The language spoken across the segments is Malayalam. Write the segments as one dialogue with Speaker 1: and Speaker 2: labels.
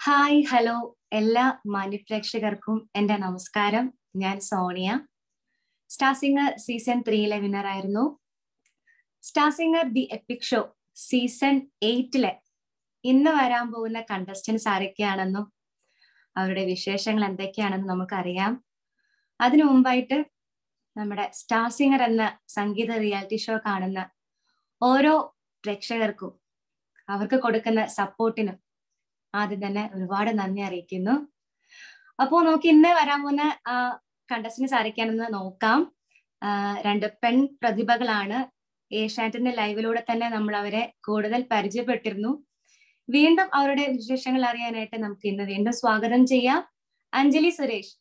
Speaker 1: ഹായ് ഹലോ എല്ലാ മാന്യപ്രേക്ഷകർക്കും എന്റെ നമസ്കാരം ഞാൻ സോണിയ സ്റ്റാർ സിംഗർ സീസൺ ത്രീയിലെ വിന്നർ ആയിരുന്നു star singer the epic show season എയ്റ്റിലെ ഇന്ന് വരാൻ പോകുന്ന കണ്ടസ്റ്റൻസ് ആരൊക്കെയാണെന്നും അവരുടെ വിശേഷങ്ങൾ എന്തൊക്കെയാണെന്നും നമുക്കറിയാം അതിനു മുമ്പായിട്ട് നമ്മുടെ സ്റ്റാർ സിംഗർ എന്ന സംഗീത റിയാലിറ്റി ഷോ കാണുന്ന ഓരോ പ്രേക്ഷകർക്കും അവർക്ക് കൊടുക്കുന്ന സപ്പോർട്ടിനും ആദ്യം തന്നെ ഒരുപാട് നന്ദി അറിയിക്കുന്നു അപ്പോ നമുക്ക് ഇന്ന് വരാൻ പോകുന്ന കണ്ടസ്റ്റൻസ് ആരൊക്കെയാണെന്ന് നോക്കാം രണ്ട് പെൺ പ്രതിഭകളാണ് ഏഷ്യാനെറ്റിന്റെ ലൈവിലൂടെ തന്നെ നമ്മൾ അവരെ കൂടുതൽ പരിചയപ്പെട്ടിരുന്നു വീണ്ടും അവരുടെ വിശേഷങ്ങൾ അറിയാനായിട്ട് നമുക്ക് ഇന്ന് വീണ്ടും സ്വാഗതം ചെയ്യാം അഞ്ജലി സുരേഷ്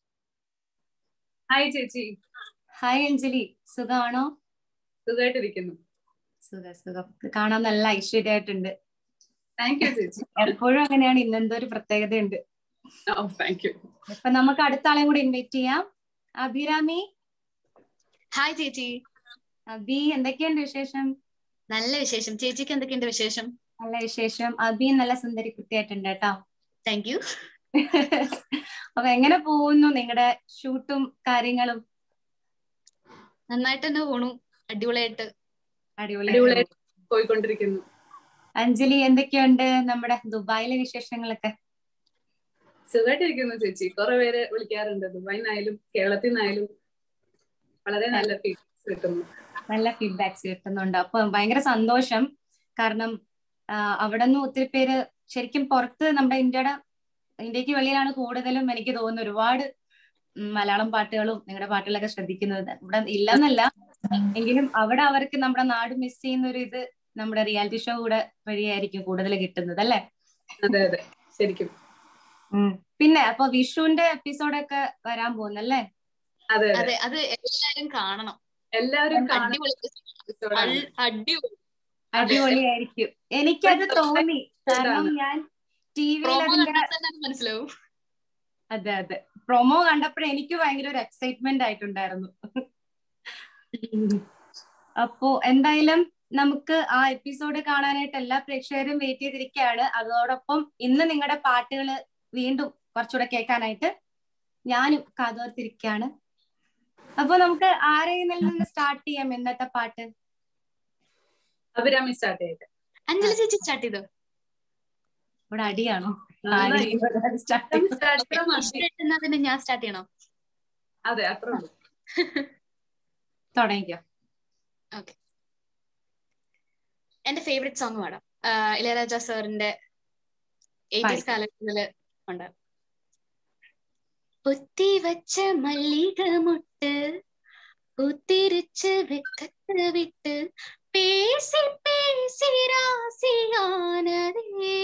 Speaker 2: ഹായ് ചേച്ചി
Speaker 1: ഹായ് അഞ്ജലി സുഖമാണോ
Speaker 2: സുഖമായിട്ടിരിക്കുന്നു
Speaker 1: സുഖ സുഖം കാണാൻ നല്ല ഐശ്വര്യമായിട്ടുണ്ട്
Speaker 2: താങ്ക് യു ചേച്ചി
Speaker 1: എപ്പോഴും അങ്ങനെയാണ് ഇന്നെന്തോ ഒരു പ്രത്യേകതയുണ്ട്
Speaker 2: ഓ താങ്ക് യു
Speaker 1: അപ്പൊ നമുക്ക് അടുത്ത ആളെയും കൂടി ഇൻവൈറ്റ് ചെയ്യാം അഭിരാമി
Speaker 3: ഹായ് ചേച്ചി
Speaker 1: അബി എന്തൊക്കെയുണ്ട് വിശേഷം
Speaker 3: നല്ല വിശേഷം ചേച്ചിക്ക് എന്തൊക്കെയുണ്ട് വിശേഷം
Speaker 1: നല്ല വിശേഷം അബി നല്ല സുന്ദരി കുട്ടിയായിട്ടുണ്ട് കേട്ടോ
Speaker 3: താങ്ക് യു
Speaker 1: അപ്പൊ എങ്ങനെ പോകുന്നു നിങ്ങളുടെ ഷൂട്ടും കാര്യങ്ങളും
Speaker 3: നന്നായിട്ട് തന്നെ പോണു അടിപൊളിയായിട്ട്
Speaker 1: അടിപൊളി
Speaker 2: അടിപൊളിയായിട്ട് പോയിക്കൊണ്ടിരിക്കുന്നു
Speaker 1: അഞ്ജലി എന്തൊക്കെയുണ്ട് നമ്മുടെ ദുബായിലെ വിശേഷങ്ങളൊക്കെ
Speaker 2: സുഖമായിട്ടിരിക്കുന്നു ചേച്ചി കുറെ പേര് വിളിക്കാറുണ്ട് ദുബായിൽ നിന്നായാലും കേരളത്തിൽ നിന്നായാലും വളരെ നല്ല ഫീഡ്ബാക്സ് കിട്ടുന്നു
Speaker 1: നല്ല ഫീഡ്ബാക്സ് കിട്ടുന്നുണ്ട് അപ്പൊ ഭയങ്കര സന്തോഷം കാരണം അവിടെ നിന്ന് ഒത്തിരി പേര് ശരിക്കും പുറത്ത് നമ്മുടെ ഇന്ത്യയുടെ ഇന്ത്യക്ക് വെളിയിലാണ് കൂടുതലും എനിക്ക് തോന്നുന്നു ഒരുപാട് മലയാളം പാട്ടുകളും നിങ്ങളുടെ പാട്ടുകളൊക്കെ ശ്രദ്ധിക്കുന്നത് ഇവിടെ ഇല്ലെന്നല്ല എങ്കിലും അവിടെ അവർക്ക് നമ്മുടെ നാട് മിസ് ചെയ്യുന്ന ഒരു ഇത് നമ്മുടെ റിയാലിറ്റി ഷോ കൂടെ വഴിയായിരിക്കും കൂടുതൽ കിട്ടുന്നത് അല്ലേ
Speaker 2: അതെ അതെ ശരിക്കും
Speaker 1: പിന്നെ അപ്പൊ വിഷുവിന്റെ എപ്പിസോഡൊക്കെ വരാൻ പോകുന്നല്ലേ
Speaker 2: അതെ
Speaker 3: അതെ അത് എല്ലാരും കാണണം
Speaker 2: എല്ലാവരും
Speaker 3: അടിപൊളി അടിപൊളി
Speaker 1: അടിപൊളിയായിരിക്കും എനിക്കത് തോന്നി കാരണം ഞാൻ ടി വിയിൽ
Speaker 3: മനസ്സിലാവും
Speaker 1: അതെ അതെ പ്രൊമോ കണ്ടപ്പോഴേ എനിക്ക് ഭയങ്കര ഒരു എക്സൈറ്റ്മെന്റ് ആയിട്ടുണ്ടായിരുന്നു അപ്പോ എന്തായാലും നമുക്ക് ആ എപ്പിസോഡ് കാണാനായിട്ട് എല്ലാ പ്രേക്ഷകരും വെയിറ്റ് ചെയ്തിരിക്കുകയാണ് അതോടൊപ്പം ഇന്ന് നിങ്ങളുടെ പാട്ടുകൾ വീണ്ടും കുറച്ചുകൂടെ കേൾക്കാനായിട്ട് ഞാനും കാതോർത്തിരിക്കുകയാണ് അപ്പൊ നമുക്ക് ആരെയിൽ നിന്ന് സ്റ്റാർട്ട് ചെയ്യാം ഇന്നത്തെ പാട്ട്
Speaker 2: അഭിരാമി സ്റ്റാർട്ട് ചെയ്തത്
Speaker 3: അഞ്ജലി ചേച്ചി സ്റ്റാർട്ട് ചെയ്തോ
Speaker 1: ഇവിടെ അടിയാണോ
Speaker 3: പിന്നെ ഞാൻ സ്റ്റാർട്ട് ചെയ്യണോ
Speaker 2: അതെ അത്ര
Speaker 1: തുടങ്ങിക്കോ
Speaker 3: ഓക്കെ എന്റെ ഫേവറേറ്റ് സോങ് പാടാം ഇളയരാജ സാറിന്റെ എയ്റ്റീസ് കാലഘട്ടത്തില് ഉണ്ട് ഒത്തിവച്ച മല്ലിക മുട്ട് ഒത്തിരിച്ച് വെക്കത്ത് വിട്ട് பேசி பேசி ராசியானதே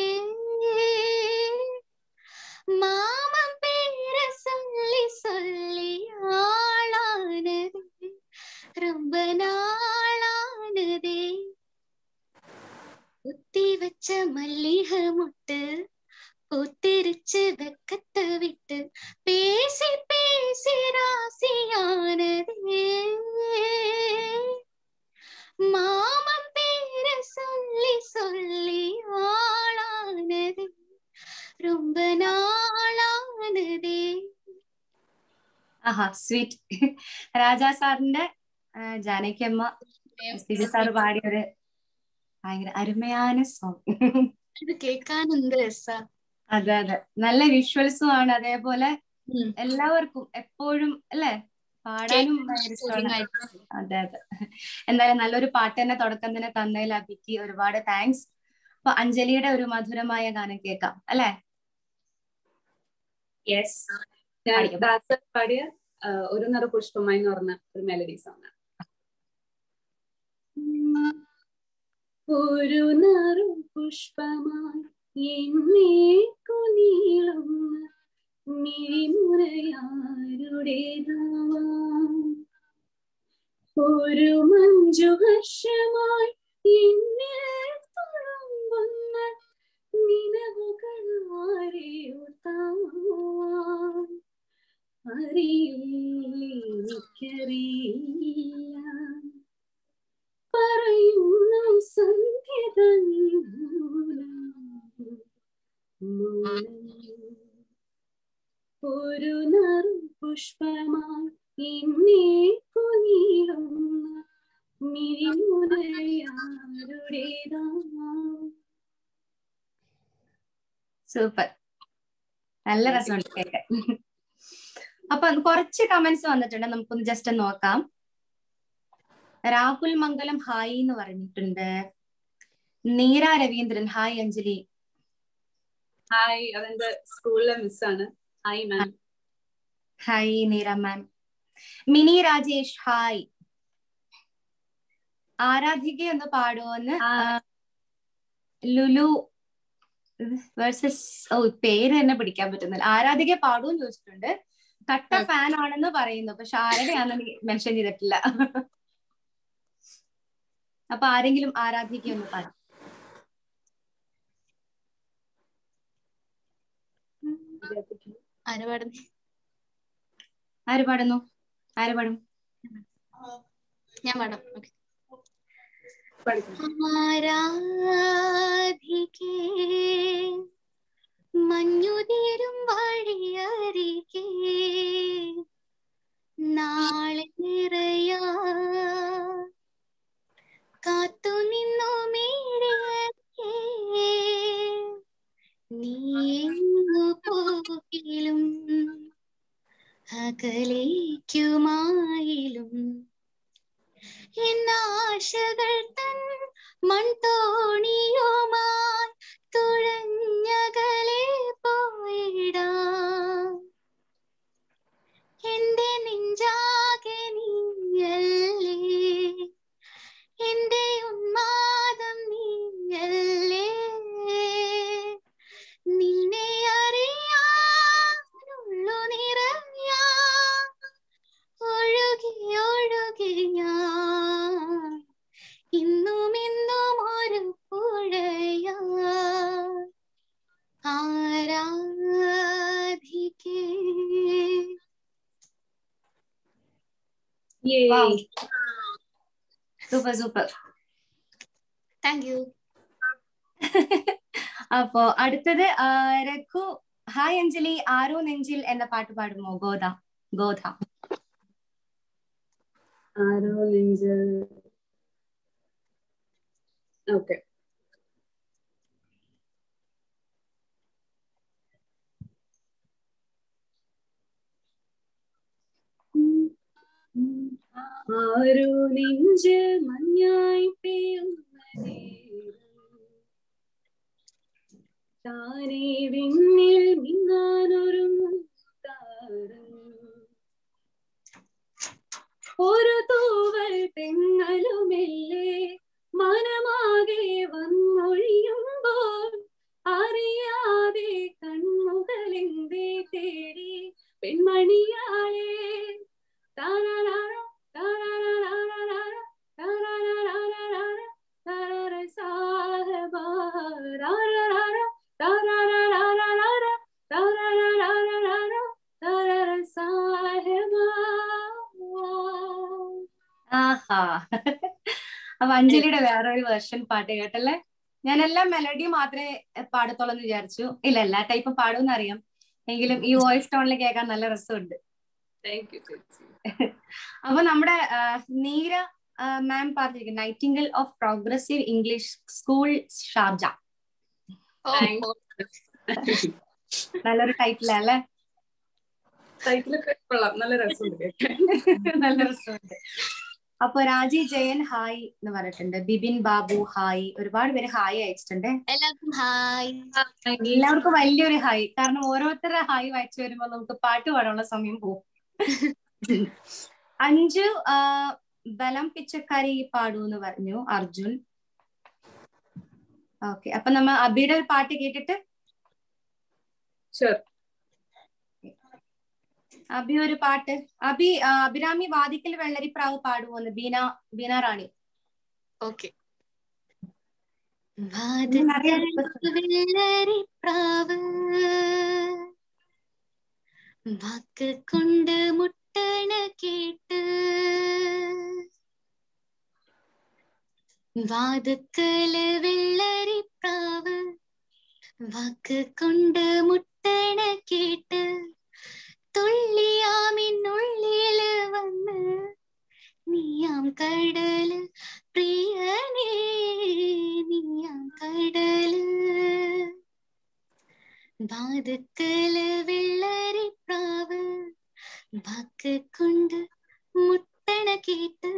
Speaker 3: மாமம் பேர சொல்லி சொல்லி ஆளானதே ரொம்ப நாளானதே குத்தி வச்ச மல்லிகை முட்டு ஒத்திரிச்சு வெக்கத்தை விட்டு பேசி பேசி ராசியானதே மாமன் பேர சொல்லி சொல்லி ஆளானது ரொம்ப നാളാണതേ
Speaker 1: ആഹാ സ്വീറ്റ് രാജാ സാറിന്റെ ജാനകി അമ്മ സ്ഥിതി സാർ പാടിയ ഒരു ഭയങ്കര അരുമயான സോങ്
Speaker 3: ഇത് കേൾക്കാൻ എന്ത് രസ
Speaker 1: അതെ അതെ നല്ല വിഷ്വൽസും ആണ് അതേപോലെ എല്ലാവർക്കും എപ്പോഴും അല്ലെ പാടാനും ഭയങ്കര ഇഷ്ടമാണ് അതെ അതെ എന്തായാലും നല്ലൊരു പാട്ട് തന്നെ തുടക്കം തന്നെ തന്നതിൽ അബിക്ക് ഒരുപാട് താങ്ക്സ് അപ്പൊ അഞ്ജലിയുടെ ഒരു മധുരമായ ഗാനം കേൾക്കാം അല്ലെ
Speaker 2: യെസ് ഞാൻ ദാസർ പാടിയ ഒരു നിറ പുഷ്പമായി എന്ന് പറഞ്ഞ ഒരു മെലഡി സോങ് ഒരു നറു പുഷ്പമായി എന്നെ കുനീളുന്ന മിഴിമുറയാരുടേതാവാം ഒരു മഞ്ജുഹർഷമായി എന്നിൽ തുളുമ്പുന്ന നിലവുകൾ ആരെയോർത്താം അറിയില്ല പറയുന്നു സന്ധ്യ തന്നൂല മൗനം ഒരു നറു പുഷ്പമായി എന്നെ കുനിയുന്ന മിഴിമുനയാരുടേതാ
Speaker 1: സൂപ്പർ നല്ല രസമുണ്ട് കേൾക്കാൻ അപ്പൊ കുറച്ച് കമന്റ്സ് വന്നിട്ടുണ്ട് നമുക്കൊന്ന് ജസ്റ്റ് നോക്കാം രാഹുൽ മംഗലം ഹായ് എന്ന് പറഞ്ഞിട്ടുണ്ട് നീര രവീന്ദ്രൻ ഹായ് അഞ്ജലി
Speaker 2: ഹായ് അതെന്റെ സ്കൂളിലെ മിസ്സാണ് hi ma'am
Speaker 1: hi Neera ma'am Mini Rajesh hi Aradhika ഒന്ന് പാടുമോന്ന്
Speaker 2: ആ.
Speaker 1: ലുലു വേഴ്സസ് ഓ പേര് തന്നെ പിടിക്കാൻ പറ്റുന്നില്ല ആരാധിക പാടുമെന്ന് ചോദിച്ചിട്ടുണ്ട് കട്ട
Speaker 3: Okay.
Speaker 1: ഫാൻ ആണെന്ന് പറയുന്നു പക്ഷെ ആരുടെയാണെന്ന് മെൻഷൻ ചെയ്തിട്ടില്ല അപ്പൊ ആരെങ്കിലും ആരാധിക ഒന്ന് പാടാം
Speaker 3: ആര് പാടുന്നു
Speaker 1: ആര് പാടുന്നു ആര് പാടും
Speaker 3: ഞാൻ പാടാം ഓക്കെ
Speaker 2: പഠിക്കണം
Speaker 3: ആരാധിക്കേ മഞ്ഞുതീരും വഴിയരികെ നാളെ നിറയാ കാത്തു നിന്നു മീഴേ നീ എങ്ങു പോകിലും അകലേക്കുമായിലും എന്നാശകൾ തൻ മൺതോണിയുമായി തുഴഞ്ഞകലെ പോയിടാം എന്റെ നെഞ്ചാകെ നീയല്ലേ എന്റെ ഉന്മാദം നീയല്ലേ നിന്നെ അറിയാനുള്ളു നിറയാ ഒഴുകി ഒഴുകി ഞാൻ ഇന്നും ഇന്നും ഒരു പുഴയാ ആരാധിക്കേ
Speaker 1: Wow. Super super
Speaker 3: thank you
Speaker 1: അപ്പോ അടുത്തത് ആ, രഘു ഹായ് അഞ്ജലി ആരോ നെഞ്ചിൽ എന്ന പാട്ട് പാടുമോ ഗോദ ഗോധ
Speaker 2: ആരോ നെഞ്ച് ഓക്കെ ആരോ നെഞ്ച് മഞ്ഞായി പെയ്യുന്ന നേരം താനേ വിണ്ണിൽ മിന്നാനൊരുങ്ങും താരം ഒരു തൂവൽ തെങ്ങലുമെല്ലേ മനമാകെ വന്നൊഴിയുമ്പോൾ അറിയാതെ കണ്ണുകളെന്തേ തേടി പെൺമണിയാളെ താരാരാര, താരാരാരാരാര, താരാരാരാരാര, താരാര സാഹബാ, രാരാരാര, താരാരാരാരാര, താരാരാരാരാര, താരാര സാഹബാ.
Speaker 1: ആഹാ അപ്പൊ അഞ്ജലിയുടെ വേറൊരു വേർഷൻ പാട്ട് കേട്ടല്ലേ ഞാൻ എല്ലാ മെലഡി മാത്രമേ പാടത്തുള്ളൂ എന്ന് വിചാരിച്ചു ഇല്ല എല്ലാ ടൈപ്പും പാടുമെന്ന് അറിയാം എങ്കിലും ഈ വോയിസ് ടോണിൽ കേൾക്കാൻ നല്ല രസമുണ്ട്
Speaker 2: താങ്ക് യു ചേച്ചി
Speaker 1: അപ്പൊ നമ്മുടെ ആ, നീര മാം പറഞ്ഞിരിക്കും nightingale of progressive English school Sharjah നല്ലൊരു ടൈറ്റിൽ അല്ലേ
Speaker 2: ടൈറ്റിലൊക്കെ കൊള്ളാം നല്ല രസമുണ്ട് കേൾക്കാൻ
Speaker 1: നല്ല രസമുണ്ട് അപ്പൊ രാജി ജയൻ ഹായ് എന്ന് പറഞ്ഞിട്ടുണ്ട് ബിബിൻ ബാബു ഹായ് ഒരുപാട് പേര് ഹായ് അയച്ചിട്ടുണ്ട്
Speaker 3: എല്ലാവർക്കും ഹായ്
Speaker 1: എല്ലാവർക്കും വലിയൊരു ഹായ് കാരണം ഓരോരുത്തരുടെ ഹായ് വായിച്ചു വരുമ്പോ നമുക്ക് പാട്ട് പാടാനുള്ള സമയം പോകും അഞ്ചു ആ, ബലം പിച്ചക്കാരി പാടൂ എന്ന് പറഞ്ഞു അർജുൻ ഓക്കെ അപ്പൊ നമ്മ അബിയുടെ ഒരു പാട്ട് കേട്ടിട്ട്
Speaker 2: ഷുവർ
Speaker 1: അബി ഒരു പാട്ട് അബി ആ, അഭിരാമി വാദിക്കൽ വെള്ളരിപ്രാവ് പാടുവോന്ന് ബീന ബീന റാണി
Speaker 3: ഓക്കെ
Speaker 1: നിറയെ request ഉണ്ട്.
Speaker 3: വെള്ളരിപ്രാവ് വാക്ക് കൊണ്ട് മുട്ടണ കേട്ട് വാതുക്കല് വെള്ളരിപ്രാവ് വാക്ക് കൊണ്ട് മുട്ടണ കേട്ട് തുള്ളിയാമിന്നുള്ളില് വന്ന് നീയാം കടല് പ്രിയനേ നീയാം കടല് വാതുക്കല് വെള്ളരിപ്രാവ് വാക്ക് കൊണ്ട് മുട്ടണ കേട്ട്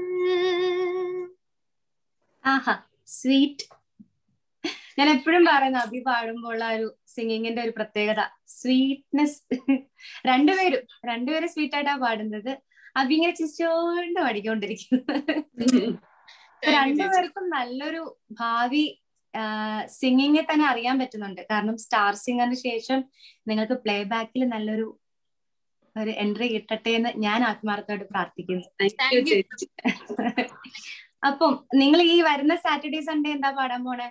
Speaker 1: ആഹാ സ്വീറ്റ് ഞാൻ എപ്പോഴും പറയുന്ന അഭി പാടുമ്പോൾ ആ ഒരു സിംഗിങ്ങിന്റെ ഒരു പ്രത്യേകത സ്വീറ്റ്നെസ് രണ്ടുപേരും രണ്ടുപേരും സ്വീറ്റ് ആയിട്ടാ പാടുന്നത് അഭി ഇങ്ങനെ ചിരിച്ചോണ്ട് പാടിക്കൊണ്ടിരിക്കുന്നത് ഇപ്പൊ രണ്ടുപേർക്കും നല്ലൊരു ഭാവി സിംഗിങ്ങിൽ തന്നെ അറിയാൻ പറ്റുന്നുണ്ട് കാരണം സ്റ്റാർ സിംഗറിന് ശേഷം നിങ്ങൾക്ക് പ്ലേ ബാക്കിൽ നല്ലൊരു ഒരു എൻട്രി കിട്ടട്ടെ എന്ന് ഞാൻ ആത്മാർത്ഥമായിട്ട് പ്രാർത്ഥിക്കുന്നു
Speaker 2: താങ്ക് യു ചേച്ചി
Speaker 1: അപ്പം നിങ്ങൾ ഈ വരുന്ന സാറ്റർഡേ സൺഡേ എന്താ പാടാൻ പോണേ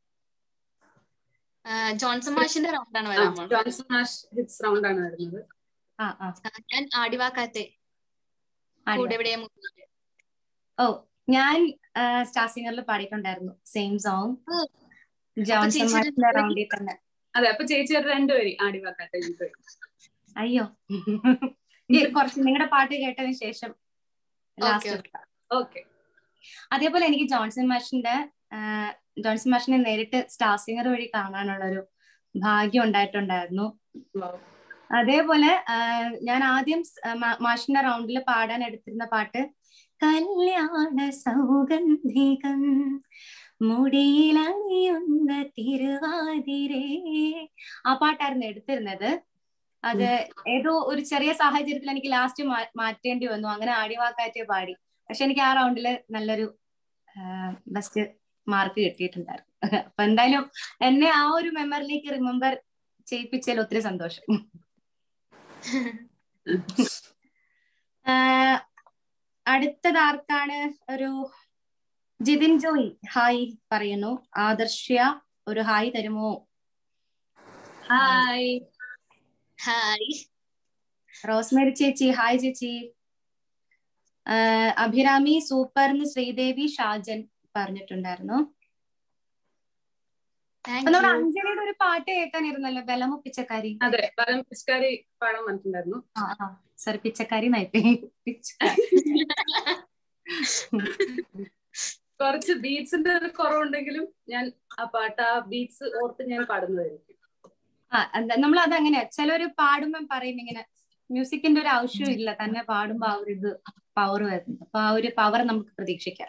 Speaker 3: ജോൺസൺ മാഷിന്റെ റൗണ്ടാണ് വരാൻ പോകുന്നത്
Speaker 2: ജോൺസൺ മാഷ് ഹിറ്റ്സ് റൗണ്ട് ആണ് വരുന്നത്
Speaker 1: ആ ആ
Speaker 3: ഞാൻ ആടിവാക്കാത്തെ
Speaker 1: ആടിവാ.
Speaker 3: കൂടെ എവിടെയാ മുങ്ങുന്നത്.
Speaker 1: ഓ ഞാൻ സ്റ്റാർ സിംഗറിൽ പാടിയിട്ടുണ്ടായിരുന്നു സെയിം സോങ്
Speaker 3: ഓ.
Speaker 1: ജോൺസൺ
Speaker 3: ചേച്ചി
Speaker 1: മാഷിന്റെ റൗണ്ടിൽ തന്നെ
Speaker 2: അതെ അപ്പൊ ചേച്ചി ഒരു രണ്ടുപേരി ആടിവാക്കാട്ടെ എനിക്ക്
Speaker 1: അയ്യോ ഈ കുറച്ച് നിങ്ങളുടെ പാട്ട് കേട്ടതിന് ശേഷം
Speaker 3: Okay,
Speaker 1: ലാസ്റ്റ്
Speaker 2: ഓക്കെ
Speaker 1: അതേപോലെ എനിക്ക് ജോൺസൺ മാഷിന്റെ ആ, ജോൺസൺ മാഷിനെ നേരിട്ട് സ്റ്റാർ സിംഗർ വഴി കാണാനുള്ള ഒരു ഭാഗ്യം ഉണ്ടായിട്ടുണ്ടായിരുന്നു അതേപോലെ ആ, ഞാൻ ആദ്യം സ്- ആ, മാ- മാഷിന്റെ റൗണ്ടിൽ പാടാൻ എടുത്തിരുന്ന പാട്ട് കല്യാണ സൗഗന്ധികം മുടിയിലണിയുന്ന തിരുവാതിരേ ആ പാട്ടായിരുന്നു എടുത്തിരുന്നത് അത് ഏതോ ഒരു ചെറിയ സാഹചര്യത്തിൽ എനിക്ക് ലാസ്റ്റ് മാറ്റേണ്ടി വന്നു അങ്ങനെ ആടിവാക്കാറ്റ് പാടി പക്ഷെ എനിക്ക് ആ റൗണ്ടിൽ നല്ലൊരു ബെസ്റ്റ് മാർക്ക് കിട്ടിയിട്ടുണ്ടായിരുന്നു അപ്പൊ എന്തായാലും എന്നെ ആ ഒരു മെമ്മറിലേക്ക് റിമെമ്പർ ചെയ്യിപ്പിച്ചതിൽ ഒത്തിരി സന്തോഷം ആഹ് അടുത്തത് ആർക്കാണ് ഒരു ജിതിൻ ജോയി ഹായ് പറയുന്നു ആദർശ്യ ഒരു ഹായ് തരുമോ
Speaker 2: ഹായ്
Speaker 3: ഹായ്
Speaker 1: റോസ്മേരി ചേച്ചി ഹായ് ചേച്ചി ആഹ് അഭിരാമി സൂപ്പർന്ന് ശ്രീദേവി ഷാജൻ പറഞ്ഞിട്ടുണ്ടായിരുന്നു
Speaker 3: താങ്ക്
Speaker 1: അപ്പൊ നമ്മുടെ
Speaker 3: യു
Speaker 1: അഞ്ജലിയുടെ ഒരു പാട്ട് കേൾക്കാനിരുന്നല്ലോ ബലമ പിച്ചക്കാരി
Speaker 2: അതെ പരം പിസ്കാരി പാടാൻ വന്നിട്ടുണ്ടായിരുന്നു
Speaker 1: സോറി പിച്ചക്കാരി നയിപ്പോയി
Speaker 2: കുറച്ച് ബീറ്റ്സിന്റെ ഒരു കുറവുണ്ടെങ്കിലും ഞാൻ ആ പാട്ട് ആ ബീറ്റ്സ് ഓർത്ത് ഞാൻ പാടുന്നതായിരിക്കും
Speaker 1: ആ നമ്മൾ അത് അങ്ങനെയാ ചിലര് പാടുമ്പോ പറയും ഇങ്ങനെ മ്യൂസിക്കിന്റെ ഒരു ആവശ്യം ഇല്ല തന്നെ പാടുമ്പോ ആ ഒരു ഇത് പവർ വരുന്നു അപ്പൊ ആ ഒരു പവർ നമുക്ക് പ്രതീക്ഷിക്കാം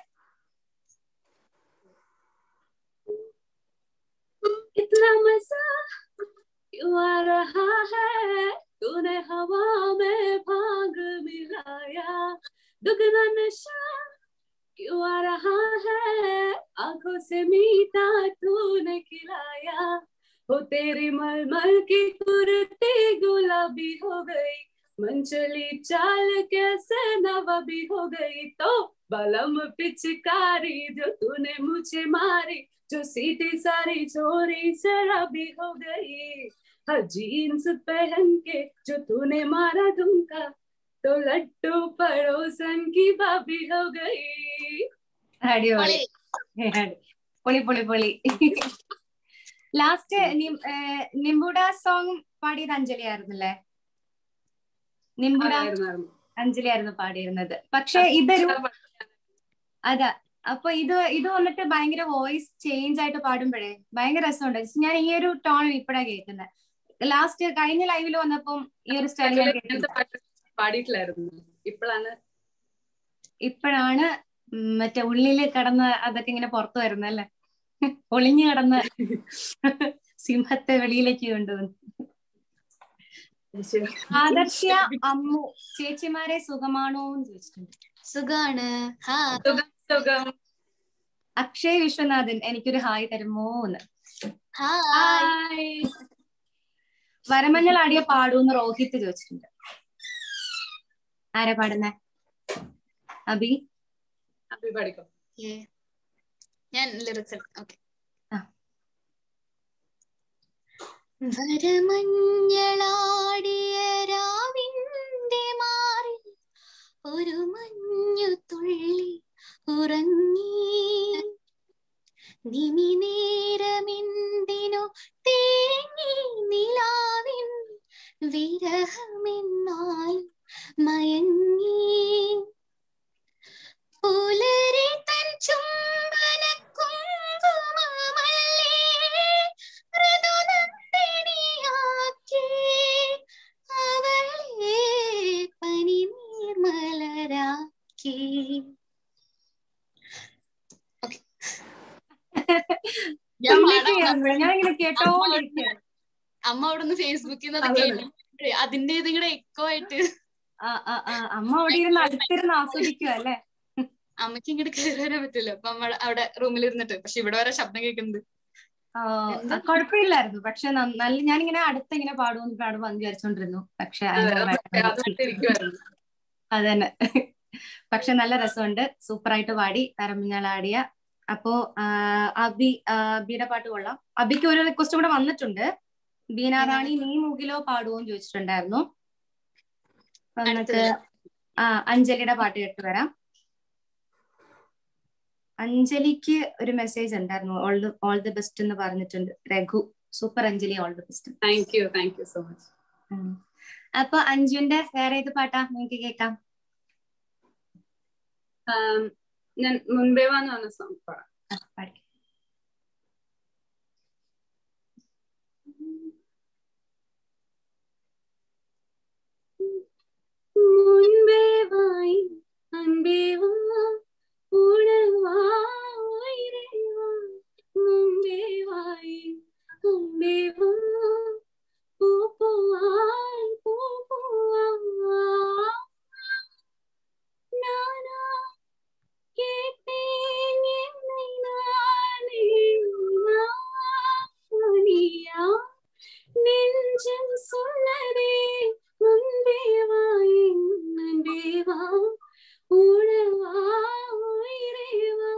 Speaker 2: इतना मजा क्यों आ रहा है तूने हवा में भाग मिलाया दुगना नशा क्यों आ रहा है आंखों से मीठा तूने खिलाया हो तेरी मलमल की कुर्ती गुलाबी हो गई मंचली चाल कैसे नवाबी हो गई तो बलम पिचकारी जो तूने मुझे मारी जो सीधी सारी चोरी शराबी हो गई हर जीन्स पहन के जो तूने मारा धुमका तो लड्डू पड़ोसन की भाभी हो गई
Speaker 1: അടിപൊളി പൊളി പൊളി പൊളി ലാസ്റ്റ് നിംബുഡ സോങ് പാടിയത് അഞ്ജലി ആയിരുന്നല്ലേ നിംബുഡ
Speaker 2: അതായിരുന്നു.
Speaker 1: അഞ്ജലി ആയിരുന്നു പാടിയിരുന്നത് പക്ഷെ ഇതൊരു അതാ അപ്പൊ ഇത് ഇത് വന്നിട്ട് ഭയങ്കര വോയിസ് ചേഞ്ച് ആയിട്ട് പാടുമ്പോഴേ ഭയങ്കര രസമുണ്ട് ഞാൻ ഈ ഒരു ടോൺ ഇപ്പഴാ കേൾക്കുന്നത് ലാസ്റ്റ് കഴിഞ്ഞ ലൈവിൽ വന്നപ്പം ഈ ഒരു സ്റ്റൈൽ ഞാൻ
Speaker 2: ഇങ്ങനത്തെ
Speaker 1: കേട്ടില്ല
Speaker 2: പാട്ട് പാടിയിട്ടില്ലായിരുന്നു ഇപ്പോഴാണ്
Speaker 1: ഇപ്പോഴാണ് ഉം മറ്റേ ഉള്ളില് കിടന്ന് അതൊക്കെ ഇങ്ങനെ പുറത്തു വരുന്നല്ലേ ഒളിഞ്ഞു കിടന്ന് സിംഹത്തെ വെളിയിലേക്ക് കൊണ്ടുവന്നു ആദർശ്യ അമ്മു ചേച്ചിമാരെ സുഖമാണോ എന്ന് ചോദിച്ചിട്ടുണ്ട്
Speaker 3: സുഖാണ് ഹാ
Speaker 2: സുഖം സുഖം
Speaker 1: അക്ഷയ് വിശ്വനാഥൻ എനിക്കൊരു ഹായ് തരുമോ എന്ന്
Speaker 3: ഹായ്
Speaker 2: ഹായ്
Speaker 1: വരമഞ്ഞൾ ആടിയ പാടൂന്ന് റോഹിത് ചോദിച്ചിട്ടുണ്ട് ആരാ പാടുന്നേ അബി
Speaker 2: അഭി പാടിക്കോ
Speaker 3: Okay. ഞാൻ ലിറിക്സ് ഓക്കെ
Speaker 1: ആ.
Speaker 3: വരമഞ്ഞളാടിയ രാവിന്റെ മാറിൽ ഒരു മഞ്ഞു തുള്ളി ഉറങ്ങി നിമിനേരമെന്തിനോ തേങ്ങി നിലാവിൻ വിരഹമെന്നാ ചേച്ചി Okay. ഞാൻ പാടാം.
Speaker 1: ഞാൻ ഇങ്ങനെ കേട്ടോണ്ടിരിക്കുകയാണ്
Speaker 3: അമ്മ അവിടുന്ന് ഫേസ്ബുക്കിൽ നിന്ന്
Speaker 2: അതെ.
Speaker 3: കേട്ടിട്ട് അതിന്റെ ഇതും കൂടെ എക്കോ ആയിട്ട്
Speaker 1: ആ, ആ, ആ, അമ്മ അവിടെ ഇരുന്ന് അടുത്തിരുന്ന് ആസ്വദിക്കുക അല്ലേ
Speaker 3: അമ്മയ്ക്ക് ഇങ്ങോട്ട് കയറി വരാൻ പറ്റില്ല അപ്പൊ അമ്മ അവിടെ റൂമിൽ ഇരുന്നിട്ട് പക്ഷെ ഇവിടെ വരെ ശബ്ദം കേൾക്കുന്നത്
Speaker 1: ആ,
Speaker 3: എന്താ?
Speaker 1: കുഴപ്പമില്ലായിരുന്നു പക്ഷെ നന്ന- നല്ല ഞാനിങ്ങനെ അടുത്ത് ഇങ്ങനെ പാടുമെന്ന് പാടുമെന്ന് വിചാരിച്ചോണ്ടിരുന്നു പക്ഷെ അതിന്റെ
Speaker 2: അതുകൊണ്ട് ഇരിക്കുവായിരുന്നു
Speaker 1: അതന്നെ പക്ഷെ നല്ല രസമുണ്ട് സൂപ്പർ ആയിട്ട് പാടി തരമിഞ്ഞാളാടിയ അപ്പോ ആ, അബി ആ, അബിയുടെ പാട്ട് കൊള്ളാം അബിക്ക് ഒരു റിക്വസ്റ്റ് കൂടെ വന്നിട്ടുണ്ട് ബീനാറാണി നീ മുകിലോ പാടുവോന്ന് ചോദിച്ചിട്ടുണ്ടായിരുന്നു നമുക്ക്
Speaker 3: അടുത്തത്.
Speaker 1: ആ അഞ്ജലിയുടെ പാട്ട് കേട്ട് വരാം അഞ്ജലിക്ക് ഒരു മെസ്സേജ് ഉണ്ടായിരുന്നു all the all the best എന്ന് പറഞ്ഞിട്ടുണ്ട് Raghu super Anjali all the best
Speaker 2: thank you thank you so much
Speaker 1: അപ്പൊ അഞ്ജുവിന്റെ വേറെ ഏത് പാട്ടാ നിങ്ങൾക്ക് കേൾക്കാം
Speaker 2: ഞാൻ മുൻപേ വന്ന് വന്ന സോങ് പാടാം
Speaker 1: ആ, പാടി.
Speaker 2: മുൻപേ വായി അൻപേ വാ ഉണവായിരേ വാ മുൻപേ വായി അൻപേ വാ പൂ പൂവായി പൂ പൂവാ നാനാ கேட்டேன் என்னை நானே நானியா நெஞ்சம் சொன்னதே முன்பே வா நன்பே வா உழவா உயிரே வா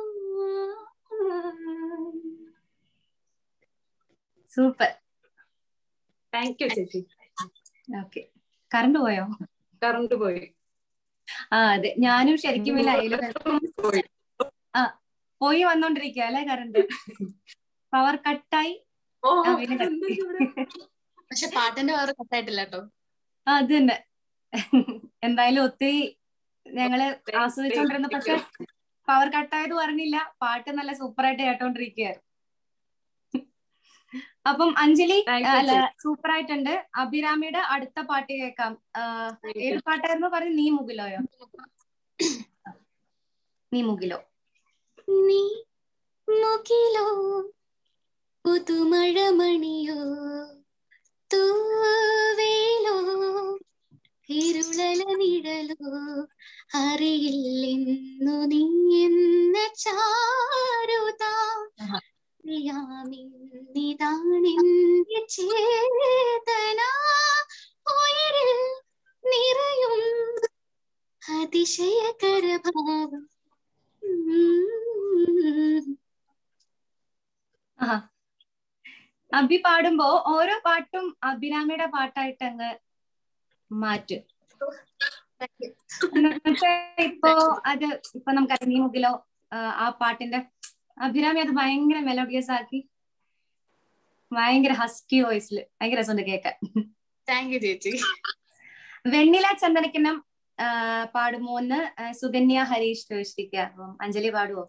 Speaker 1: സൂപ്പർ
Speaker 2: താങ്ക് യു ചേച്ചി
Speaker 1: ഓക്കെ കറണ്ട് പോയോ
Speaker 2: കറണ്ട് പോയി
Speaker 1: ആ അതെ ഞാനും ശരിക്കും ഈ ലൈവില്
Speaker 2: പോയി
Speaker 1: പോയി വന്നോണ്ടിരിക്കുക അല്ലെ കറണ്ട് പവർ കട്ടായി
Speaker 2: ഓ
Speaker 1: ആ, പിന്നെ
Speaker 2: എന്താ ഇവിടെ?
Speaker 3: പക്ഷെ പാട്ടിന്റെ വേറെ കട്ടായിട്ടില്ല കേട്ടോ
Speaker 1: അത് തന്നെ എന്തായാലും ഒത്തിരി ഞങ്ങള് ആസ്വദിച്ചോണ്ടിരുന്നു പക്ഷെ പവർ കട്ടായത് പറഞ്ഞില്ല പാട്ട് നല്ല സൂപ്പർ ആയിട്ട് കേട്ടോണ്ടിരിക്കുകയായിരുന്നു അപ്പം അഞ്ജലി
Speaker 2: Thank you,
Speaker 1: അല്ല സൂപ്പർ ആയിട്ടുണ്ട് അഭിരാമിയുടെ അടുത്ത പാട്ട് കേൾക്കാം ആ, ഏത് പാട്ടായിരുന്നു പറഞ്ഞു നീ മുകിലോയോ നീ മുകിലോ
Speaker 3: നീ മുകിലോ പുതുമഴമണിയോ തൂവേലോ ഇരുളല നിഴലോ അറിയില്ലെന്നു നീ എന്ന ചാരുത
Speaker 1: ആഹാ.
Speaker 3: അറിയാമിന്നിതാണെന്റെ ചേതന ഉയരിൽ നിറയും അതിശയകരഭാവം ഉം.
Speaker 1: ആഹാ. അഭി പാടുമ്പോ ഓരോ പാട്ടും അഭിരാമിയുടെ പാട്ടായിട്ട് അങ്ങ് മാറ്റും എന്നുവെച്ചാ ഇപ്പോ അത് ഇപ്പൊ നമുക്ക് നീ മുകിലോ ആ, ആ പാട്ടിന്റെ അഭിരാമി അത് ഭയങ്കര മെലോഡിയസ് ആക്കി ഭയങ്കര ഹസ്കി വോയിസിൽ ഭയങ്കര രസമുണ്ട് കേൾക്കാൻ
Speaker 3: താങ്ക് യു ചേച്ചി
Speaker 1: വെണ്ണില ചന്ദനക്കിണ്ണം ആ, പാടുമോന്ന് ആ, സുകന്യ ഹരീഷ് ചോദിച്ചിരിക്കുക അപ്പം അഞ്ജലി പാടുവോ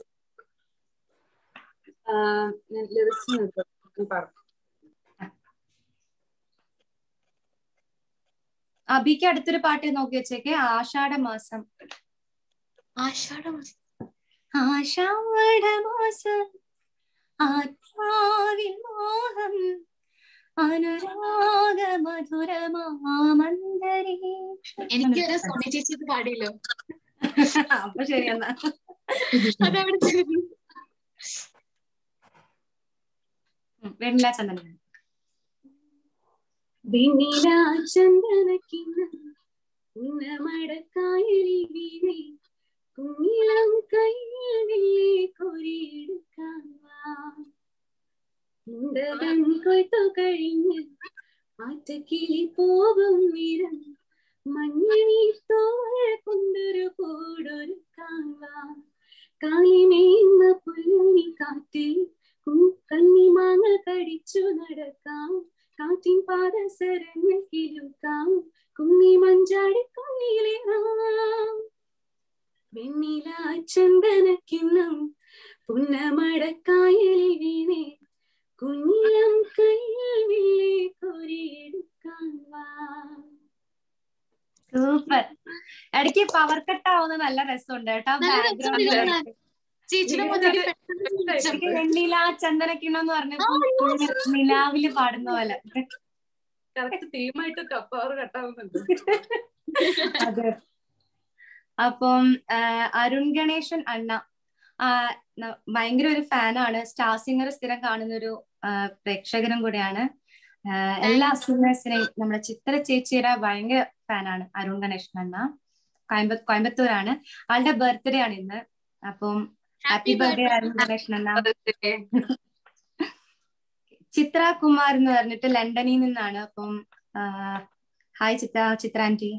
Speaker 2: ആ, ഞാൻ ലിറിക്സ് നോക്കാം പാടാം
Speaker 1: അഭിക്ക് അടുത്തൊരു പാട്ട് നോക്കി വെച്ചേക്കെ ആഷാഢ മാസം
Speaker 3: ആഷാഢം
Speaker 1: ആഷാഢ മാസം ആത്മാവിൽ മോഹം അനുരാഗ മധുരമാമന്തരീക്ഷം
Speaker 3: എനിക്ക് ഒരു സോണി ചേച്ചി ഇത് പാടിയല്ലോ
Speaker 1: അപ്പൊ ശരി എന്നാ
Speaker 3: അതവിടെ ചെന്നു.
Speaker 1: ഉം, വെണ്ണില ചന്ദന
Speaker 2: വെണ്ണില ചന്ദനക്കിണ്ണം ഉന്നമടക്കായലിൽ വീണേ കുഞ്ഞിളം കയ്യിലെ കൊരിയെടുക്കാൻ വാ മുണ്ടകൻ കൊയ്ത്തു കഴിഞ്ഞ് ആറ്റക്കിളി പോകും നിരം മഞ്ഞണി തോഴ കൊണ്ടൊരു കൂടൊരുക്കാൻ വാ കാലിമേന്ന പുല്ലി കാറ്റിൽ കണ്ണിമാങ്ങ കടിച്ചു നടക്കാം കാറ്റിൻ പാദസരങ്ങൾ കിലുക്കാം കുന്നി മഞ്ചാടി കുന്നിലേറാം വെണ്ണില ചന്ദനക്കിണ്ണം പുന്നമടക്കായലിൽ വീണേ കുഞ്ഞിളം കയ്യിൽ കോരിയെടുക്കാൻ വാ
Speaker 1: സൂപ്പർ ഇടയ്ക്ക് പവർ കട്ട് ആവുന്ന നല്ല രസമുണ്ട് കേട്ടോ
Speaker 3: നല്ല
Speaker 1: ബാക്ക്ഗ്രൗണ്ട്
Speaker 3: രസമുണ്ട്. ചേച്ചിയുടെ മുന്നിൽ പെട്ടെന്ന് ചോദിച്ചു.
Speaker 1: എനിക്ക് വെണ്ണില ചന്ദനക്കിണ്ണം പറഞ്ഞപ്പോ നിലാവില് പാടുന്ന പോലെ
Speaker 2: കറക്റ്റ് തീമായിട്ട് പവർ കട്ടാവുന്നുണ്ട്
Speaker 1: അതെ അപ്പം ആ, അരുൺ ഗണേശൻ അണ്ണ ആ, ന- ഭയങ്കര ഒരു ഫാനാണ് സ്റ്റാർ സിംഗർ സ്ഥിരം കാണുന്ന ഒരു ആ, പ്രേക്ഷകനും കൂടെയാണ് ആ, എല്ലാ സിംഗേഴ്സിനെയും നമ്മുടെ ചിത്ര ചേച്ചിയുടെ ഭയങ്കര ഫാനാണ് അരുൺ ഗണേശൻ അണ്ണ കോയമ്പ കോയമ്പത്തൂരാണ് ആളുടെ ബർത്ത്ഡേ ആണ് ഇന്ന് അപ്പം ഹാപ്പി ബർത്ത്ഡേ അരുൺ ഗണേശൻ അണ്ണ ചിത്ര കുമാർ എന്ന് പറഞ്ഞിട്ട് ലണ്ടനിൽ നിന്നാണ് അപ്പം ആ, ഹായ് ചിത്ര ചിത്ര ആന്റി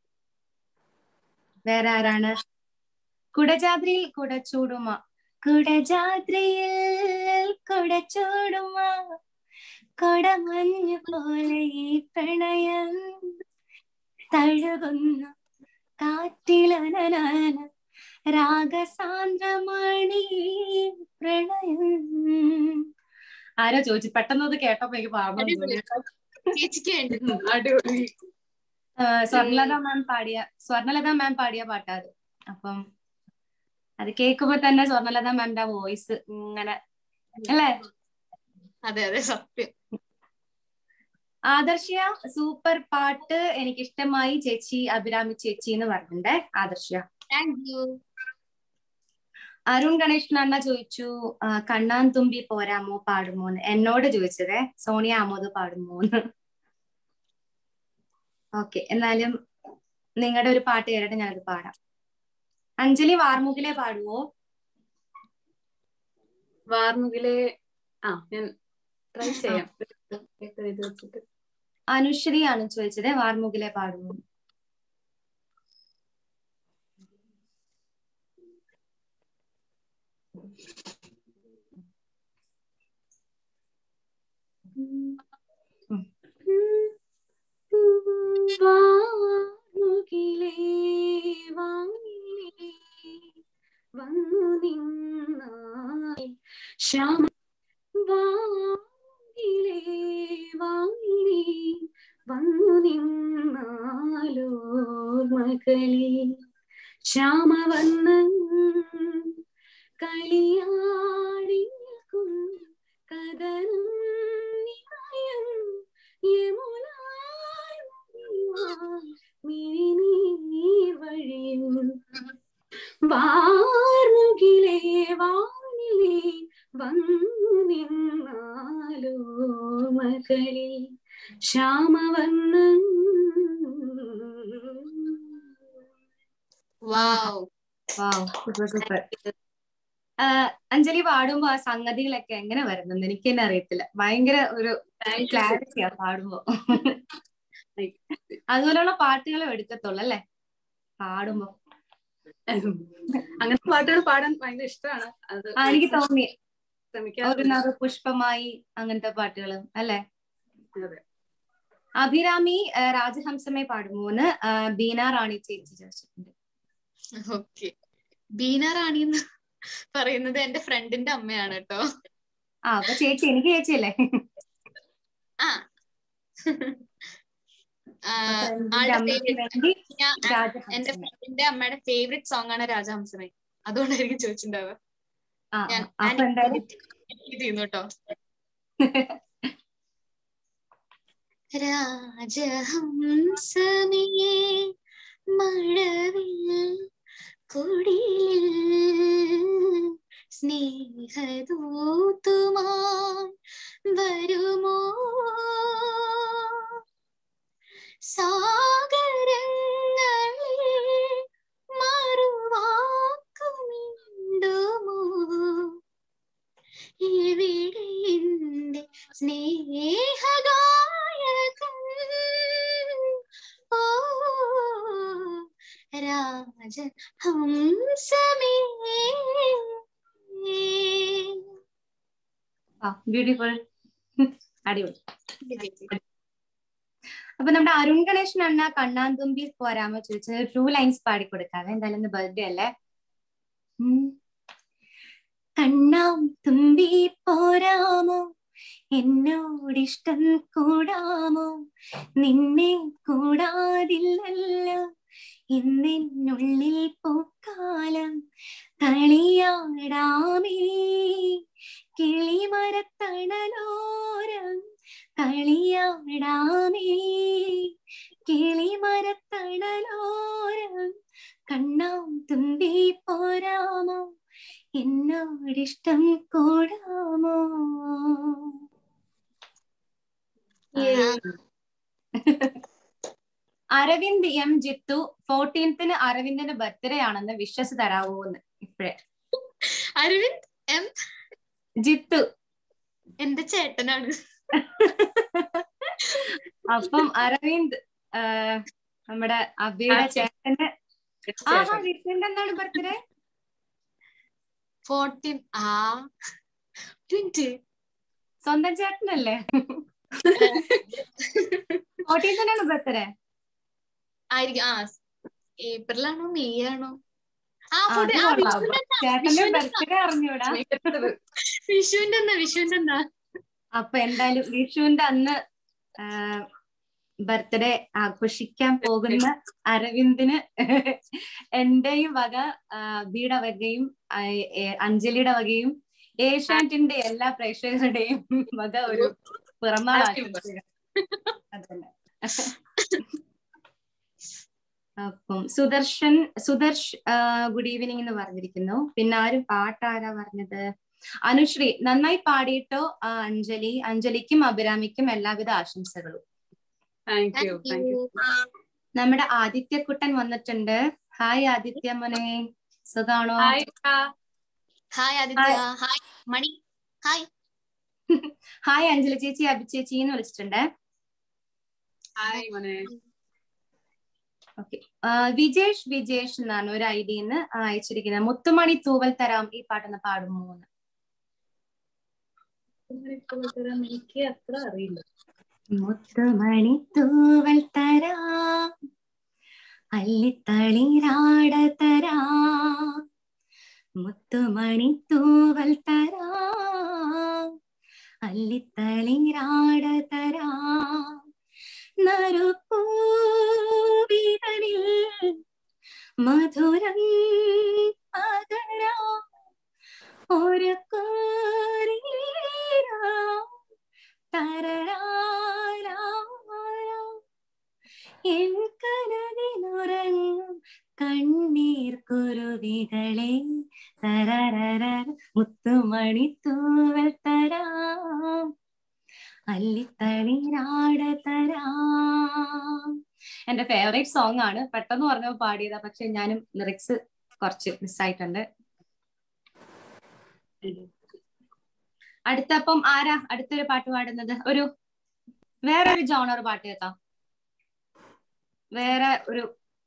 Speaker 1: വേറെ ആരാണ് കുടജാദ്രിയിൽ കുടച്ചൂടുമ കുടജാദ്രിയിൽ കുടച്ചൂടുമ കൊടമഞ്ഞു പോലെ ഈ പ്രണയം തഴുകുന്നു കാറ്റിലനന രാഗസാന്ദ്രമണി പ്രണയം ആരോ ചോദിച്ചു പെട്ടെന്ന് അത് കേട്ടപ്പോ എനിക്ക് പാടാൻ തോന്നി
Speaker 3: ചേച്ചിക്ക് വേണ്ടി
Speaker 2: അടിപൊളി
Speaker 1: ആ, സ്വർണലത മാം പാടിയ സ്വർണലത മാം പാടിയ പാട്ടാ അത് അപ്പം അത് കേൾക്കുമ്പോ തന്നെ സ്വർണലത മാമിന്റെ വോയിസ് ഇങ്ങനെ അല്ലേ
Speaker 3: അതെ അതെ സത്യം
Speaker 1: ആദർശിയ സൂപ്പർ പാട്ട് എനിക്ക് ഇഷ്ടമായി ചേച്ചി അഭിരാമി ചേച്ചി എന്ന് പറഞ്ഞിട്ടുണ്ടേ ആദർശിയ
Speaker 3: താങ്ക് യു
Speaker 1: അരുൺ ഗണേശൻ അണ്ണ ചോദിച്ചു ആ, കണ്ണാൻ തുമ്പി പോരാമോ പാടുമോന്ന് എന്നോട് ചോദിച്ചതേ സോണിയ ആമോദ് പാടുമോന്ന് ഓക്കെ എന്നാലും നിങ്ങളുടെ ഒരു പാട്ട് കേട്ടിട്ട് ഞാനത് പാടാം അഞ്ജലി വാർമുകിലെ പാടുവോ
Speaker 2: വാർമുകിലെ ആ ഞാൻ ട്രൈ ചെയ്യാം ഇത് ഇത് വെച്ചിട്ട്
Speaker 1: അനുശ്രീ ആണ് ചോദിച്ചത് വാർമുകിലെ പാടുവോ
Speaker 2: വാർമുകിലേ വാങ്ങിലേ വന്നു നിന്നായി ശ്യാമ വാങ്ങിലേ വാങ്ങിലേ വന്നു നിന്നാലോ മകളെ ശ്യാമവർണ്ണം കളിയാടി നിൽക്കും കഥനം നിറയും യമുനായി മിഴിനീർ വഴിയും വാർമുകിലേ വാനിലേ വന്നു നിന്നാലോ മകളെ ശ്യാമവർണ്ണം
Speaker 3: wow
Speaker 1: wow super super Anjali പാടുമ്പോ ആ സംഗതികളൊക്കെ എങ്ങനെ വരുന്നത് എനിക്ക് തന്നെ അറിയത്തില്ല ഭയങ്കര ഒരു ക്ലാരിറ്റിയാ പാടുമ്പോ അതുപോലെയുള്ള പാട്ടുകളും എടുക്കത്തുള്ളൂ അല്ലേ പാടുമ്പോ
Speaker 2: അങ്ങനത്തെ പാട്ടുകൾ പാടാൻ ഭയങ്കര ഇഷ്ടമാണ് അത്
Speaker 1: ആ എനിക്ക് തോന്നി ഒരു
Speaker 2: ശ്രമിക്കാറുണ്ട്.
Speaker 1: നറു പുഷ്പമായി അങ്ങനത്തെ പാട്ടുകളും അല്ലെ
Speaker 2: അതെ.
Speaker 1: അഭിരാമി ആ, രാജഹംസമേ പാടുമോന്ന് ആ, ബീന റാണി ചേച്ചി ചോദിച്ചിട്ടുണ്ട്
Speaker 3: ഓക്കെ ബീന റാണി എന്ന് പറയുന്നത് എന്റെ ഫ്രണ്ടിന്റെ അമ്മയാണ് കേട്ടോ
Speaker 1: ആ അപ്പൊ ചേച്ചി എനിക്ക് ചേച്ചിയല്ലേ
Speaker 3: ആ ആ,
Speaker 1: എന്റെ
Speaker 3: ആളുടെ
Speaker 1: അമ്മയ്ക്ക്
Speaker 3: favorite-
Speaker 1: വേണ്ടി
Speaker 3: ഞാൻ എന്റെ
Speaker 1: രാജഹംസമേ
Speaker 3: ഫ്രണ്ടിന്റെ അമ്മയുടെ ഫേവറേറ്റ് സോങ് ആണ് രാജഹംസമേ അതുകൊണ്ടായിരിക്കും ചോദിച്ചിട്ടുണ്ടാവുക
Speaker 1: ആ
Speaker 3: ഞാൻ
Speaker 1: ആ, അപ്പൊ എന്തായാലും
Speaker 3: ഇത് ചെയ്യുന്നു കേട്ടോ രാജഹംസമേ മഴവിൽ കുടിലിൽ സ്നേഹദൂതുമായി വരുമോ സാഗരങ്ങളിൽ മറുവാക്കുമിണ്ടുമോ ഇവിടെ എന്റെ സ്നേഹഗായകൻ ഓ രാജ ഹംസമേ
Speaker 1: ആ ബ്യൂട്ടിഫുൾ അടിപൊളി അപ്പൊ നമ്മുടെ അരുൺ ഗണേശൻ അണ്ണ കണ്ണാന്തുമ്പി പോരാമോ ചോദിച്ചത് ടു ലൈൻസ് പാടിക്കൊടുക്കാവേ എന്തായാലും ഇന്ന് ബർത്ത്ഡേ അല്ലേ ഉം. കണ്ണാം തുമ്പി പോരാമോ എന്നോടിഷ്ടം കൂടാമോ നിന്നെ കൂടാതില്ലല്ലോ ഇന്നെന്നുള്ളിൽ പൂക്കാലം കളിയാടാമേ കിളിമരത്തണലോരം കളിയാടാമേ കിളിമരത്തണലോരം കണ്ണാം തുമ്പി പോരാമോ എന്നോടിഷ്ടം കൂടാമോ അരവിന്ദ് എം ജിത്തു ഫോർട്ടീൻത്തിന് അരവിന്ദിന്റെ ബർത്ത്ഡേ ആണെന്ന് വിശ്വസ് തരാവോ എന്ന് ഇപ്പഴേ
Speaker 3: അരവിന്ദ് എം
Speaker 1: ജിത്തു
Speaker 3: എന്റെ ചേട്ടനാണ്
Speaker 1: അപ്പം അരവിന്ദ് ആ, നമ്മുടെ അബിയുടെ ചേട്ടന്റെ ആഹാ വിഷ്ണുന്റെ എന്താണ് ബർത്ത്ഡേ
Speaker 3: ഫോർട്ടീൻ ആ ട്വന്റി
Speaker 1: സ്വന്തം ചേട്ടനല്ലേ ഫോർട്ടീൻ തന്നെയാണ് ബർത്ത്ഡേ
Speaker 3: ആയിരിക്കും ആ ഏപ്രിലാണോ മെയ് ആണോ ആ
Speaker 1: ആ,
Speaker 3: ഫോർട്ടി
Speaker 1: അത്
Speaker 3: ആ
Speaker 1: കൊള്ളാം.
Speaker 3: വിഷുവിന്റെ
Speaker 1: ചേട്ടന്റെ
Speaker 3: വിഷുവിന്റെ
Speaker 1: ബർത്ത്ഡേ അറിഞ്ഞൂടാ
Speaker 3: വിഷുവിന്റെ എന്നാ വിഷുവിന്റെ എന്നാ
Speaker 1: അപ്പൊ എന്തായാലും വിഷുവിന്റെ അന്ന് ബർത്ത്ഡേ ആഘോഷിക്കാൻ പോകുന്ന അരവിന്ദിന് എന്റെയും വക ആ, ബിയുടെ വകയും ആ, ഏ, അഞ്ജലിയുടെ വകയും ഏഷ്യാനെറ്റിന്റെ എല്ലാ പ്രേക്ഷകരുടെയും വക ഒരു പിറന്നാൾ ആശംസകൾ അതന്നെ അപ്പം സുദർശൻ സുദർശ് ഗുഡ് ഈവനിങ് എന്ന് പറഞ്ഞിരിക്കുന്നു പിന്നെ ആരും പാട്ടാരാ പറഞ്ഞത് അനുശ്രീ നന്നായി പാടിയിട്ടോ ആ, അഞ്ജലി അഞ്ജലിക്കും അഭിരാമിക്കും എല്ലാവിധ ആശംസകളും
Speaker 2: താങ്ക് യു താങ്ക് യു
Speaker 1: നമ്മുടെ ആദിത്യക്കുട്ടൻ വന്നിട്ടുണ്ട് ഹായ് ആദിത്യ മോനെ സുഖാണോ
Speaker 2: hi
Speaker 3: hi Aditya hi Mani hi
Speaker 1: hi Anjali ചേച്ചി അഭി ചേച്ചി എന്ന് വിളിച്ചിട്ടുണ്ട്
Speaker 2: ഹായ് മോനെ
Speaker 1: ഓക്കെ വിജേഷ് വിജേഷ് എന്നാണ് ഒരു ഐ ഡിന്ന് അയച്ചിരിക്കുന്നത് മുത്തുമണി തൂവൽ തരാം ഈ പാട്ടൊന്ന് പാടുമോ എന്ന്
Speaker 2: എനിക്ക് അത്ര അറിയില്ല
Speaker 1: മുത്തുമണി തൂവൽ തരാം അല്ലിത്തളിരാട തരാം മുത്തുമണി തൂവൽ തരാം അല്ലിത്തളിരാട തരാം നറുപ്പൂവികളിൽ മധുരം പകരാം ഒരു കോരീരാം തരരാരാരാം. എൻ കനവിലുറങ്ങും കണ്ണീർ കുരുവികളെ തരരര മുത്തുമണി തൂവൽ തരാം അല്ലിത്തളിരാട തരാം എന്റെ ഫേവറേറ്റ് സോങ് ആണ് പെട്ടെന്ന് പറഞ്ഞപ്പോൾ പാടിയതാ പക്ഷെ ഞാനും ലിറിക്സ് കുറച്ച് മിസ്സായിട്ടുണ്ട് അടുത്തപ്പം ആരാ അടുത്തൊരു പാട്ട് പാടുന്നത് ഒരു വേറെ ഒരു ജോണർ പാട്ട് കേൾക്കാം വേറെ ഒരു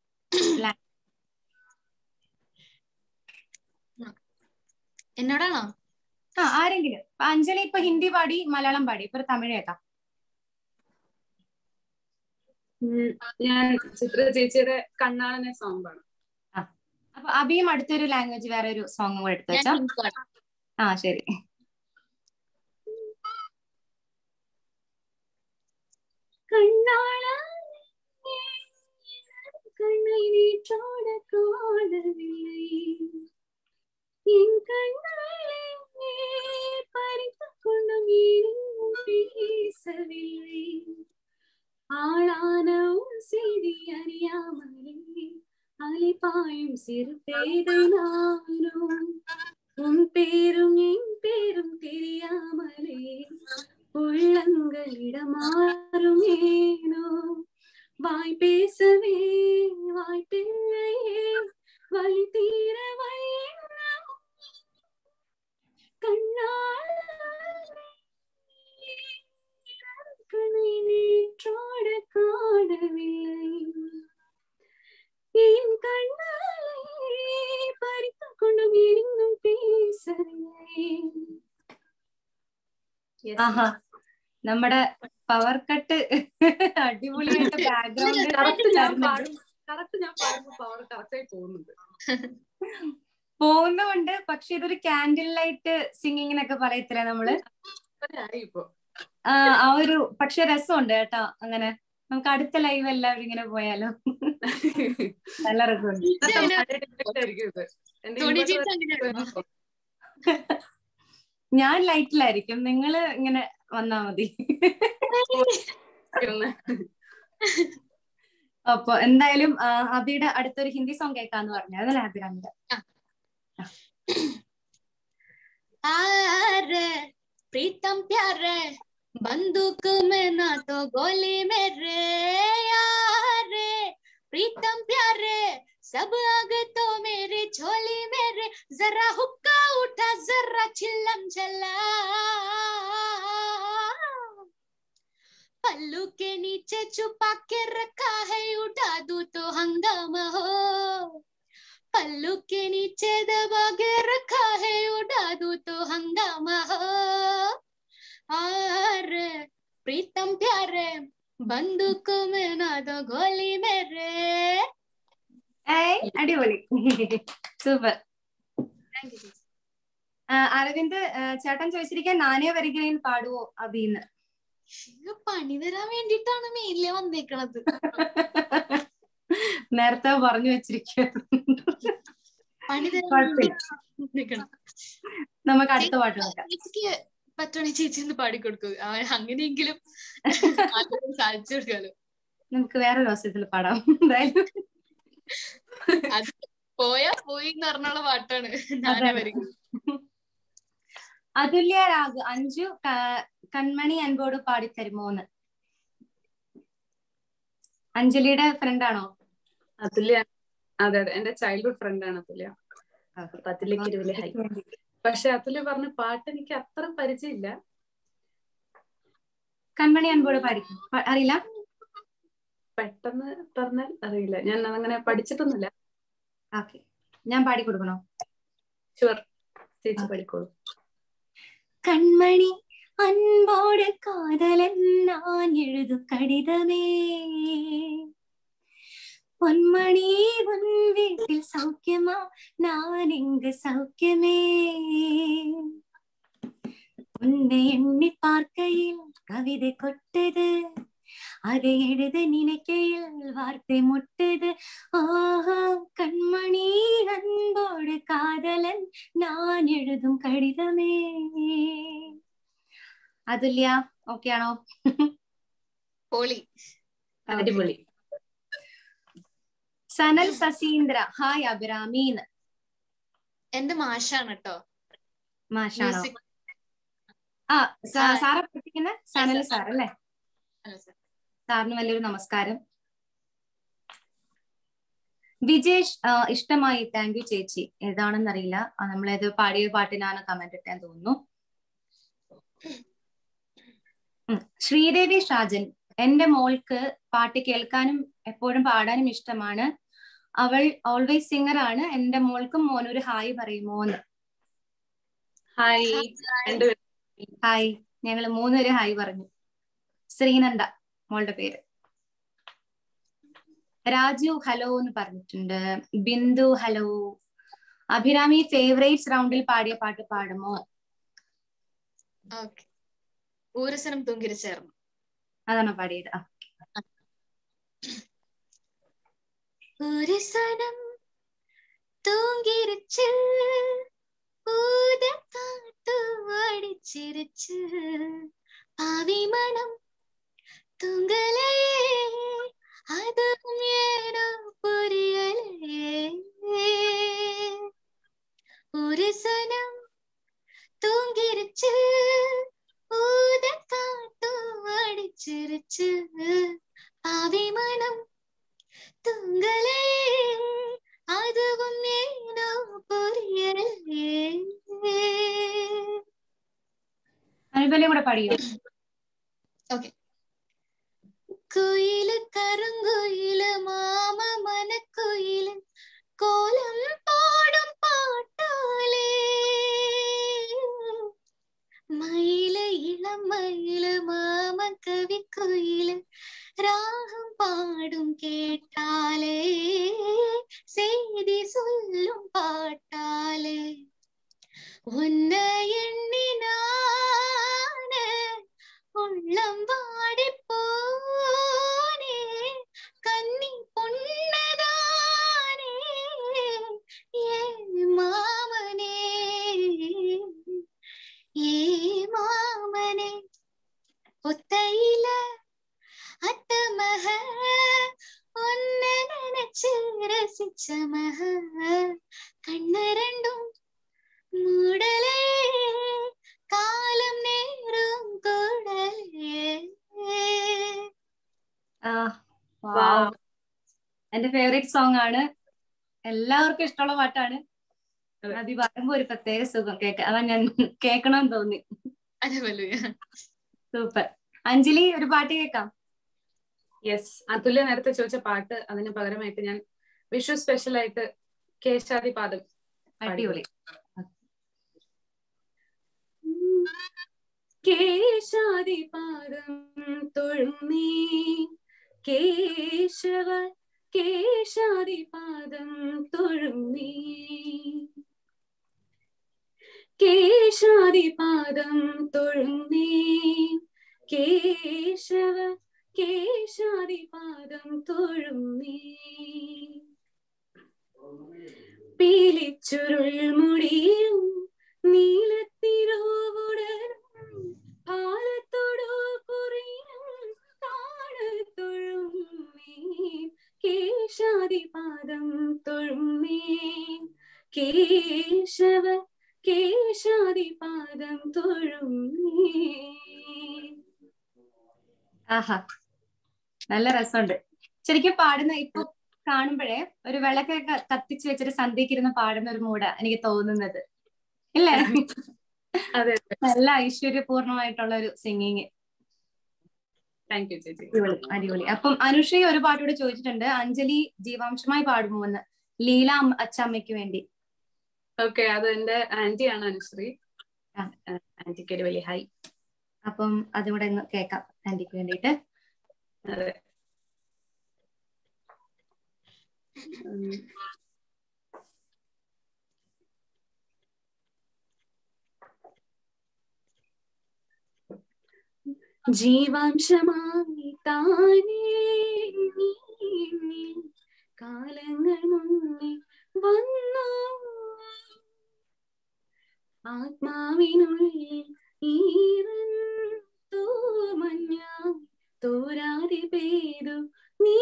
Speaker 3: എന്നോടാണോ
Speaker 1: ആ ആരെങ്കിലും ഇപ്പൊ അഞ്ജലി ഇപ്പൊ ഹിന്ദി പാടി മലയാളം പാടി ഇപ്പൊ ഒരു തമിഴ് കേൾക്കാം
Speaker 2: ഉം, ഞാൻ ചിത്ര ചേച്ചിയുടെ കണ്ണാളനെ സോങ് പാടും
Speaker 1: അപ്പൊ അഭിയും അടുത്തൊരു ലാംഗ്വേജ് വേറെ ഒരു സോങ് കൂടെ എടുത്തു
Speaker 3: ഞാൻ
Speaker 1: വെച്ചോ
Speaker 3: ഹിന്ദി പാടാം.
Speaker 1: ആ ശരി
Speaker 2: கண்ணை நீற்றோட கோடவில்லை என் கண்ணாலே பறித்துக் கொண்டும் இனியும் பேசவில்லை ஆளான உன் செய்தி அறியாமலே அலைபாயும் சிறு பேதை நானும் உன் பேரும் என் பேரும் தெரியாமலே உள்ளங்களிடமாறும் ஏனோ வாய் பேசவே வாய் பிள்ளையே வழி தீர வையோ கண்ணால் கண்ணை நீற்றோட காணவில்லை என் கண்ணாலே பறித்துக் கொண்டும் இருந்தும் பேசவில்லை
Speaker 1: ആഹാ നമ്മുടെ പവർ കട്ട് അടിപൊളിയായിട്ട് ബാക്ക്ഗ്രൗണ്ട്
Speaker 2: കറക്റ്റ് ഞാൻ പാടും കറക്റ്റ് ഞാൻ പാടുമ്പോ പവർ കറക്റ്റ് ആയി പോകുന്നുണ്ട്
Speaker 1: പോകുന്നുണ്ട് പക്ഷെ ഇതൊരു കാൻഡിൽ ലൈറ്റ് സിംഗിങ് എന്നൊക്കെ പറയത്തില്ലേ നമ്മള്
Speaker 2: പോലെ ആയി ഇപ്പൊ
Speaker 1: ആ ആ ഒരു പക്ഷെ രസമുണ്ട് കേട്ടോ അങ്ങനെ നമുക്ക് അടുത്ത ലൈവ് എല്ലാവരും ഇങ്ങനെ പോയാലോ നല്ല രസമുണ്ട്
Speaker 2: ഇന്നത്തെ മഴയുടെ effect ആയിരിക്കും ഇത്. എന്റെ
Speaker 3: സോണി
Speaker 2: inverter
Speaker 3: ചേച്ചി അങ്ങനെയാണോ?
Speaker 2: ഇപ്പൊ
Speaker 1: ഞാൻ ലൈറ്റിലായിരിക്കും നിങ്ങൾ ഇങ്ങനെ വന്നാ മതി
Speaker 2: ഇരുന്ന്
Speaker 1: അപ്പൊ എന്തായാലും ആ, അബിയുടെ അടുത്തൊരു ഹിന്ദി സോങ് കേൾക്കാന്ന് പറഞ്ഞു അതല്ലേ അഭിരാമിന്റെ
Speaker 3: आरे प्रीतम प्यारे बंदूक में ना तो गोली मेरे यारे प्रीतम प्यारे सब आग तो मेरी झोली मेरे जरा हुक्का उठा जरा चिल्लम चला पल्लू के नीचे छुपा के रखा है उठा दू तो हंगामा हो पल्लू के नीचे दबा के रखा है उड़ा दू तो हंगामा हो और प्रीतम प्यारे बंदूक में ना दो गोली मेरे
Speaker 1: ഏയ് അടിപൊളി സൂപ്പർ
Speaker 3: Thank you, ചേച്ചി.
Speaker 1: അരവിന്ദ് ആ, ചേട്ടൻ ചോദിച്ചിരിക്കാൻ നാനേ വരികയിൽ പാടുവോ അബിന്ന്
Speaker 3: ഇത് പണി തരാൻ വേണ്ടിട്ടാണ് മെയിലെ വന്നേക്കണത്
Speaker 1: നേരത്തെ പറഞ്ഞു വെച്ചിരിക്കുക
Speaker 3: പണി തരാൻ
Speaker 1: കുഴപ്പമില്ല.
Speaker 3: വേണ്ടിയിട്ടാണ് വന്നേക്കണത്.
Speaker 1: നമുക്ക് അടുത്ത പാട്ട് നോക്കാം
Speaker 3: ചേച്ചിക്ക് പറ്റുവാണെങ്കിൽ ചേച്ചി ഒന്ന് പാടിക്കൊടുക്കൂ ആ, അങ്ങനെയെങ്കിലും ആൾക്കാർക്ക് സാധിച്ചു കൊടുക്കാലോ
Speaker 1: നമുക്ക് വേറെ ദിവസത്തിൽ പാടാം എന്തായാലും
Speaker 3: അത് പോയാ പോയി എന്ന് പറഞ്ഞുള്ള പാട്ടാണ് ഞാനേ
Speaker 1: അതെ.
Speaker 3: വരിക
Speaker 1: അതുല്യ രാഗ് അഞ്ചു ക- കൺമണി അൻപോട് പാടിത്തരുമോന്ന് അഞ്ജലിയുടെ ഫ്രണ്ട് ആണോ
Speaker 2: അതുല്യ അതെ അതെ എന്റെ ചൈൽഡ്ഹുഡ് ഫ്രണ്ട് ആണ് അതുല്യ അപ്പൊ അതിലേക്ക് ഒരു വലിയ ഹൈ പക്ഷെ അതുല്യ പറഞ്ഞ പാട്ട് എനിക്ക് അത്ര പരിചയമില്ല
Speaker 1: കൺമണി അൻപോട് പാടിക്കും പ- അറിയില്ല
Speaker 2: പെട്ടെന്ന് പറഞ്ഞാൽ അറിയില്ല ഞാൻ അങ്ങനെ പഠിച്ചിട്ടൊന്നുമില്ല
Speaker 1: ഓക്കെ ഞാൻ പാടിക്കൊടുക്കണോ
Speaker 2: ഷുവർ ചേച്ചി പഠിക്കോളൂ
Speaker 1: கண்மணி அன்போடு காதலன் நான் எழுதும் கடிதமே பொன்மணி உன் வீட்டில் சௌக்கியமா நான் இங்கு சௌக்கியமே உன்னை எண்ணி பார்க்கையில் கவிதை கொட்டது அதை எழுத நினைக்கையில் வார்த்தை முட்டுது ஆஹா கண்மணி அன்போடு காதலன் ഞാൻ എഴുതും കടിതമേ അതുല്യ ഓക്കെ ആണോ
Speaker 3: പോളി
Speaker 2: അടിപൊളി
Speaker 1: സനൽ സസീന്ദ്ര ഹായ് അഭിരാമീന്ന്
Speaker 3: എന്റെ മാഷാണ് കേട്ടോ
Speaker 1: മാഷാണോ
Speaker 3: മ്യൂസിക്
Speaker 1: ആ സ-
Speaker 3: ആ.
Speaker 1: സാറെ പഠിപ്പിക്കുന്ന സനൽ സാർ അല്ലേ
Speaker 3: അല്ല sir.
Speaker 1: സാറിന് വലിയൊരു നമസ്കാരം വിജേഷ് ആ, ഇഷ്ടമായി താങ്ക് യു ചേച്ചി ഏതാണെന്നറിയില്ല ആ, നമ്മളേത് പാടിയ പാട്ടിനാണ് കമന്റ് ഇട്ടാൻ തോന്നുന്നു ഉം. ശ്രീദേവി ഷാജൻ എന്റെ മോൾക്ക് പാട്ട് കേൾക്കാനും എപ്പോഴും പാടാനും ഇഷ്ടമാണ് അവൾ ഓൾവേസ് സിംഗർ ആണ് എന്റെ മോൾക്കും മോനൊരു ഹായ് പറയുമോന്ന്
Speaker 2: ഹായ് രണ്ടുപേരും
Speaker 1: ഹായ് ഞങ്ങൾ മൂന്നുപേര് ഹായ് പറഞ്ഞു ശ്രീനന്ദ മോളുടെ പേര് രാജു ഹലോ എന്ന് പറഞ്ഞിട്ടുണ്ട് ബിന്ദു ഹലോ അഭിരാമി ഫേവറേറ്റ്സ് റൗണ്ടിൽ പാടിയ പാട്ട് പാടുമോ
Speaker 3: ഓക്കെ ഊരസനം തൂങ്കിരിച്ചേർന്നു
Speaker 1: അതാണോ പാടിയത് ആ.
Speaker 3: ഊരസനം തൂങ്കിരിച്ച് ഊതക്കാട്ടു അടിച്ചിരിച്ച് പാവിമണം തൂങ്കലയേ അതും ഏനോ പുരിയലേ ഊരസനം തൂങ്കിരിച്ച് ഊതക്കാട്ടു അടിച്ചിരിച്ച് പാവിമണം തുങ്കലേ അതും ഏനോ പുരിയലേ
Speaker 1: അനുപല്ലയും കൂടെ പാടിയോ
Speaker 3: കുയില് കറുങ്കുയില് മാമ മനക്കുയില് കോലം പാടും പാട്ടാലേ മയില് ഇളം മയില് മാമ കവിക്കുയില് രാഗം പാടും കേട്ടാലേ செய்தி சொல்லும் பாட்டாலே உன்னை எண்ணி நானே വെളിച്ചമഹ കണ്ണ് രണ്ടും മൂടലേ കാലം നേരും കൂടലേ
Speaker 1: ആ, wow. എന്റെ ഫേവറേറ്റ് സോങ് ആണ് എല്ലാവർക്കും ഇഷ്ടമുള്ള പാട്ടാണ്
Speaker 2: അതെ.
Speaker 1: അത് പാടുമ്പോ ഒരു പ്രത്യേക സുഖം കേൾക്ക അതാ ഞാൻ കേൾക്കണമെന്ന് തോന്നി
Speaker 3: അതേപോലെ
Speaker 1: സൂപ്പർ അഞ്ജലി ഒരു പാട്ട് കേൾക്കാം
Speaker 2: യെസ് അതുല്യ നേരത്തെ ചോദിച്ച പാട്ട് അതിന് പകരമായിട്ട് ഞാൻ വിഷു സ്പെഷ്യൽ ആയിട്ട് കേശാദി പാദം
Speaker 1: അടിപൊളി
Speaker 2: കേശാദി പാദം തൊഴുന്നീ കേശവ കേശാദി പാദം തൊഴുന്നീ കേശാദി പാദം തൊഴുന്നീ കേശവ കേശാദി പാദം തൊഴുന്നീ പീലിച്ചുരുൾ മുടിയും നീലത്തിരോവുടനും പാലത്തോടു കുറിയും താഴത്തൊഴും കേശാദി പാദം തൊഴുന്നേ കേശവ കേശാദി പാദം തൊഴുന്നേ
Speaker 1: ആഹാ നല്ല രസമുണ്ട് ശരിക്കും പാടുന്ന ഇപ്പൊ കാണുമ്പോഴേ ഒരു വിളക്കൊക്കെ കത്തിച്ച് വെച്ചിട്ട് സന്ധ്യക്കിരുന്ന് പാടുന്ന ഒരു മൂടാ എനിക്ക് തോന്നുന്നത് ഇല്ലേ
Speaker 2: അതെ
Speaker 1: നല്ല ഐശ്വര്യപൂർണമായിട്ടുള്ള ഒരു സിംഗിങ്
Speaker 2: താങ്ക് യു ചേച്ചി
Speaker 1: അടിപൊളി അടിപൊളി അപ്പം അനുശ്രീ ഒരു പാട്ടൂടെ ചോദിച്ചിട്ടുണ്ട് അഞ്ജലി ജീവാംശമായി പാടുമോന്ന് ലീല അമ്മ- അച്ചമ്മയ്ക്ക് വേണ്ടി
Speaker 2: ഓക്കെ അത് എന്റെ ആന്റിയാണ് അനുശ്രീ
Speaker 1: ആ.
Speaker 2: ആന്റിക്ക് ഒരു വലിയ ഹൈ
Speaker 1: അപ്പം അതും കൂടെ ഒന്ന് കേൾക്കാം ആന്റിക്ക് വേണ്ടിയിട്ട്
Speaker 2: അതെ ഉം. ജീവാംശമായി താനേ നീ കാലങ്ങൾ മുന്നേ വന്നു ആത്മാവിനുള്ളിൽ ഈറൻ തോമഞ്ഞായി തോരാതെ പെയ്തു നീ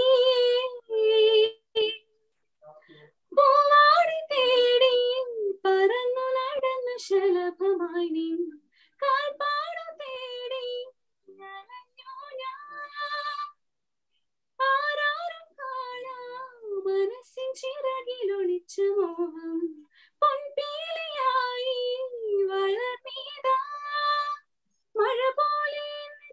Speaker 2: പൂവാടി തേടി പറന്നു നടന്നു ശലഭമായി നീ കാൽപ്പാടു തേടി നനഞ്ഞു ഞാൻ. ആരാരും കാണാ മനസ്സിൻ ചിറകിലൊളിച്ച മോഹം പൊൻപീലിയായി വളർന്നീതാ മഴ പോലെ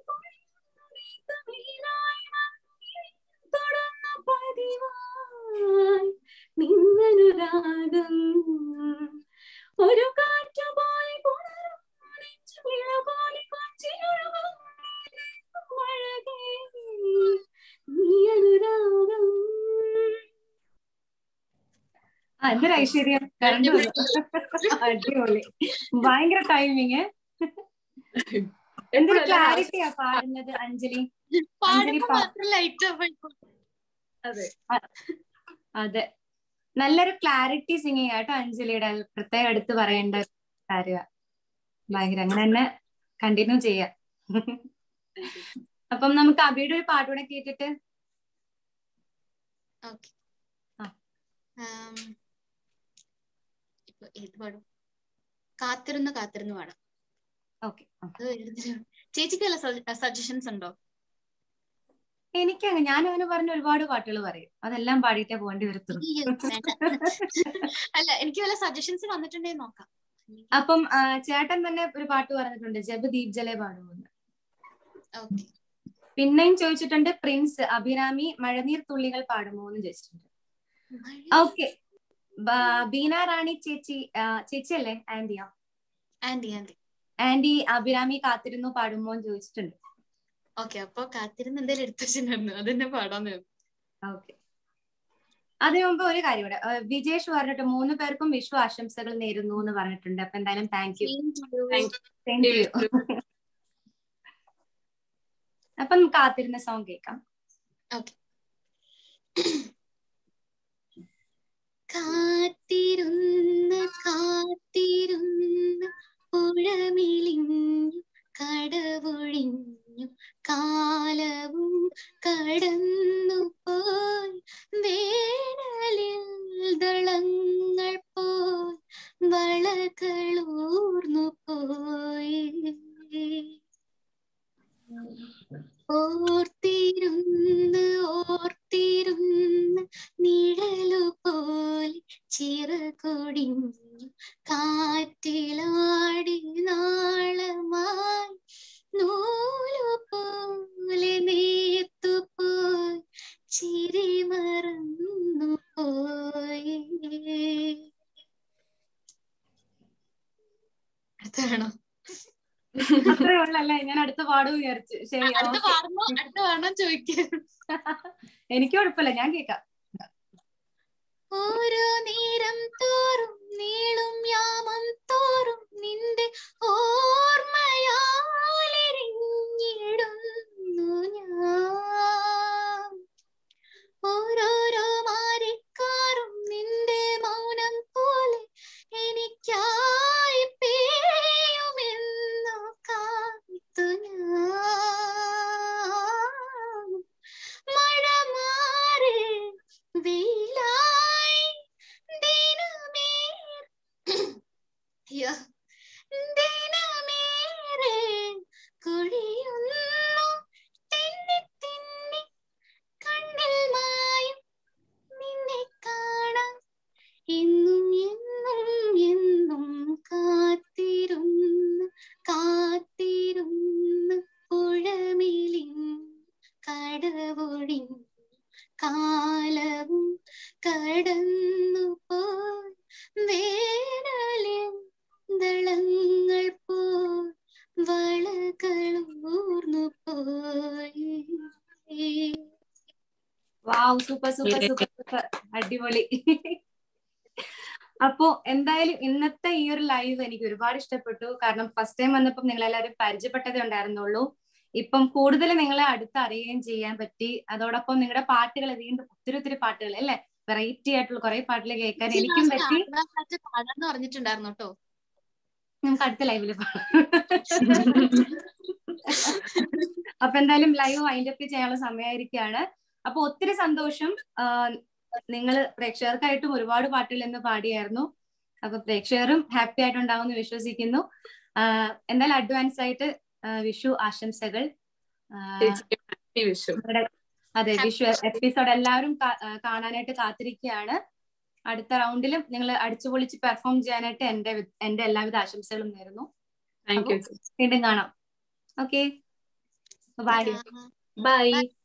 Speaker 2: തുടർന്ന പതിവായി നിന്നനുരാഗം ഒരു കാറ്റ് പോലെ പുണരും നെഞ്ചുമിഴ പോലെ കൊഞ്ചിയൊഴുകും അഴകേ നീ അനുരാഗം
Speaker 1: ആ എന്തൊരു ഐശ്വര്യം കറണ്ട് അടിപൊളി ഭയങ്കര ടൈമിങ് എന്തൊരു ക്ലാരിറ്റിയാ പാടുന്നത് അഞ്ജലി
Speaker 3: പാടുമ്പോ
Speaker 1: പാ-
Speaker 3: മാത്രം ലൈറ്റ് ഓഫ് ആയിക്കോട്ടെ
Speaker 2: അതെ
Speaker 1: അതെ നല്ലൊരു ക്ലാരിറ്റി സിംഗിങ് ആട്ടോ അഞ്ജലിയുടെ അത് പ്രത്യേകം എടുത്ത് പറയേണ്ട ഒരു കാര്യമാണ് ഭയങ്കര അങ്ങനെ തന്നെ കണ്ടിന്യൂ ചെയ്യാം അപ്പം നമുക്ക് അബിയുടെ ഒരു പാട്ടുകൂടെ കേട്ടിട്ട്
Speaker 3: ഓക്കെ
Speaker 1: ആ.
Speaker 3: ഇപ്പൊ ഏത് പാടും കാത്തിരുന്ന് കാത്തിരുന്ന് പാടാം
Speaker 1: ഓക്കെ
Speaker 3: അത് എഴുതില്ല. ചേച്ചിക്ക് വല്ല സജഷൻസ് ഉണ്ടോ
Speaker 1: എനിക്ക് ഞാൻ അങ്ങനെ പറഞ്ഞ ഒരുപാട് പാട്ടുകൾ പറയും അതെല്ലാം പാടിയിട്ടേ പോകേണ്ടി വരത്തുള്ളൂ
Speaker 3: അയ്യോ, വേണ്ട. അല്ല എനിക്ക് വല്ല സജഷൻസ് വന്നിട്ടുണ്ടെങ്കിൽ നോക്കാം
Speaker 1: അപ്പം ആ, ചേട്ടൻ തന്നെ ഒരു പാട്ട് പറഞ്ഞിട്ടുണ്ട് ജബ് ദീപ് ജലെ പാടുമെന്ന്
Speaker 3: ഓക്കെ
Speaker 1: പിന്നെയും ചോദിച്ചിട്ടുണ്ട് പ്രിൻസ് അഭിരാമി മഴനീർ തുള്ളികൾ പാടുമോ എന്ന് ചോദിച്ചിട്ടുണ്ട് ഓക്കെ ബീന റാണി ചേച്ചി ആ, ചേച്ചി അല്ലേ ആന്റിയോ
Speaker 3: ആന്റി ആന്റി
Speaker 1: ആന്റി അഭിരാമി കാത്തിരുന്നു പാടുമോ എന്ന് ചോദിച്ചിട്ടുണ്ട്
Speaker 3: ഓക്കെ അപ്പൊ കാത്തിരുന്ന് എന്തായാലും എടുത്തു വെച്ചിട്ടുണ്ടായിരുന്നു അതെന്നെ പാടാന്ന്
Speaker 1: ഓക്കെ അതിനു മുമ്പ് ഒരു കാര്യം കൂടെ ആ, വിജേഷ് പറഞ്ഞിട്ട് മൂന്ന് പേർക്കും വിഷു ആശംസകൾ നേരുന്നു എന്ന് പറഞ്ഞിട്ടുണ്ട് അപ്പൊ എന്തായാലും താങ്ക് യു താങ്ക് യു അപ്പം കാത്തിരുന്ന സോങ് കേൾക്കാം
Speaker 3: കാത്തിരുന്ന് കാത്തിരുന്ന് പുഴമിളിഞ്ഞു കടവൊഴിഞ്ഞു കാലവും കടന്നു പോയി വേനലിൽ വളകളൂർന്നു പോയി ഓർത്തിരുന്ന് ഓർത്തിരുന്ന് നിഴലു പോലെ ചിറകൊടിഞ്ഞു കാറ്റിലാടി നാളമായി നൂലു പോലെ നേർത്തു പോയി ചിരി മറന്നു പോയി അടുത്താണോ
Speaker 1: അത്രേ ഉള്ളല്ലേ ഞാൻ അടുത്ത പാടും വിചാരിച്ചു ശരി
Speaker 3: അടുത്ത
Speaker 1: ഓക്കെ
Speaker 3: പാടണോ അടുത്ത പാടണോ ചോദിക്കാൻ
Speaker 1: എനിക്ക് കുഴപ്പമില്ല ഞാൻ കേൾക്കാം
Speaker 3: ഓരോ നേരം തോറും നീളും യാമം തോറും നിന്റെ ഓർമ്മയാലെരിഞ്ഞിടുന്നു ഞാൻ ഓരോരോ മാറിക്കാറും നിന്റെ മൗനം പോലെ എനിക്കായി പേയുമെന്നു കാത്തു ഞാൻ മഴ മാറി വെയിലായി ദിനമേ അയ്യോ. ദിനമേറെ കൊഴിയുന്നു തിന്നി തിന്നി കണ്ണിൽ മായും നിന്നെ കാണാൻ എന്നും എന്നും എന്നും കാത്തിരുന്ന് കാത്തിരുന്ന് പുഴമിലിൻ കടവൊഴിഞ്ഞു കാലവും കടന്നു പോയി വേനലിൻ ദളങ്ങൾ പോൽ വളകളൂർന്നു പോയി
Speaker 1: wow super super super super അടിപൊളി അപ്പോ എന്തായാലും ഇന്നത്തെ ഈ ഒരു ലൈവ് എനിക്ക് ഒരുപാട് ഇഷ്ടപ്പെട്ടു കാരണം ഫസ്റ്റ് ടൈം വന്നപ്പോൾ നിങ്ങൾ എല്ലാവരും പരിചയപ്പെട്ടതേ ഉണ്ടായിരുന്നുള്ളൂ ഇപ്പം കൂടുതൽ നിങ്ങളെ അടുത്ത് അറിയുകയും ചെയ്യാൻ പറ്റി അതോടൊപ്പം നിങ്ങളുടെ പാട്ടുകൾ വീണ്ടും ഒത്തിരി ഒത്തിരി പാട്ടുകൾ അല്ലെ വെറൈറ്റി ആയിട്ടുള്ള കുറെ പാട്ടുകൾ കേൾക്കാൻ എനിക്കും പറ്റി
Speaker 3: പാടാന്ന് പറഞ്ഞിട്ടുണ്ടായിരുന്നു കേട്ടോ
Speaker 1: നമുക്ക് അടുത്ത ലൈവില് പാടാം അപ്പൊ എന്തായാലും ലൈവ് വൈൻഡ് അപ്പ് ചെയ്യാനുള്ള സമയമായിരിക്കാണ് അപ്പൊ ഒത്തിരി സന്തോഷം നിങ്ങൾ പ്രേക്ഷകർക്കായിട്ടും ഒരുപാട് പാട്ടുകൾ ഇന്ന് പാടിയായിരുന്നു അപ്പൊ പ്രേക്ഷകരും ഹാപ്പി ആയിട്ടുണ്ടാവുമെന്ന് വിശ്വസിക്കുന്നു ആഹ് എന്തായാലും അഡ്വാൻസ് ആയിട്ട് ആഹ് വിഷു ആശംസകൾ ആഹ്
Speaker 2: ഹാപ്പി വിഷു
Speaker 1: നമ്മുടെ അതെ വിഷു എപ്പിസോഡ് എല്ലാവരും കാ- ആഹ് കാണാനായിട്ട് കാത്തിരിക്കുകയാണ് അടുത്ത റൗണ്ടിലും നിങ്ങൾ അടിച്ചുപൊളിച്ച് പെർഫോം ചെയ്യാനായിട്ട് എന്റെ വി- എന്റെ എല്ലാവിധ ആശംസകളും നേരുന്നു
Speaker 2: താങ്ക് യു
Speaker 1: വീണ്ടും കാണാം ഓക്കെ ബൈ
Speaker 2: ബൈ
Speaker 3: Bye.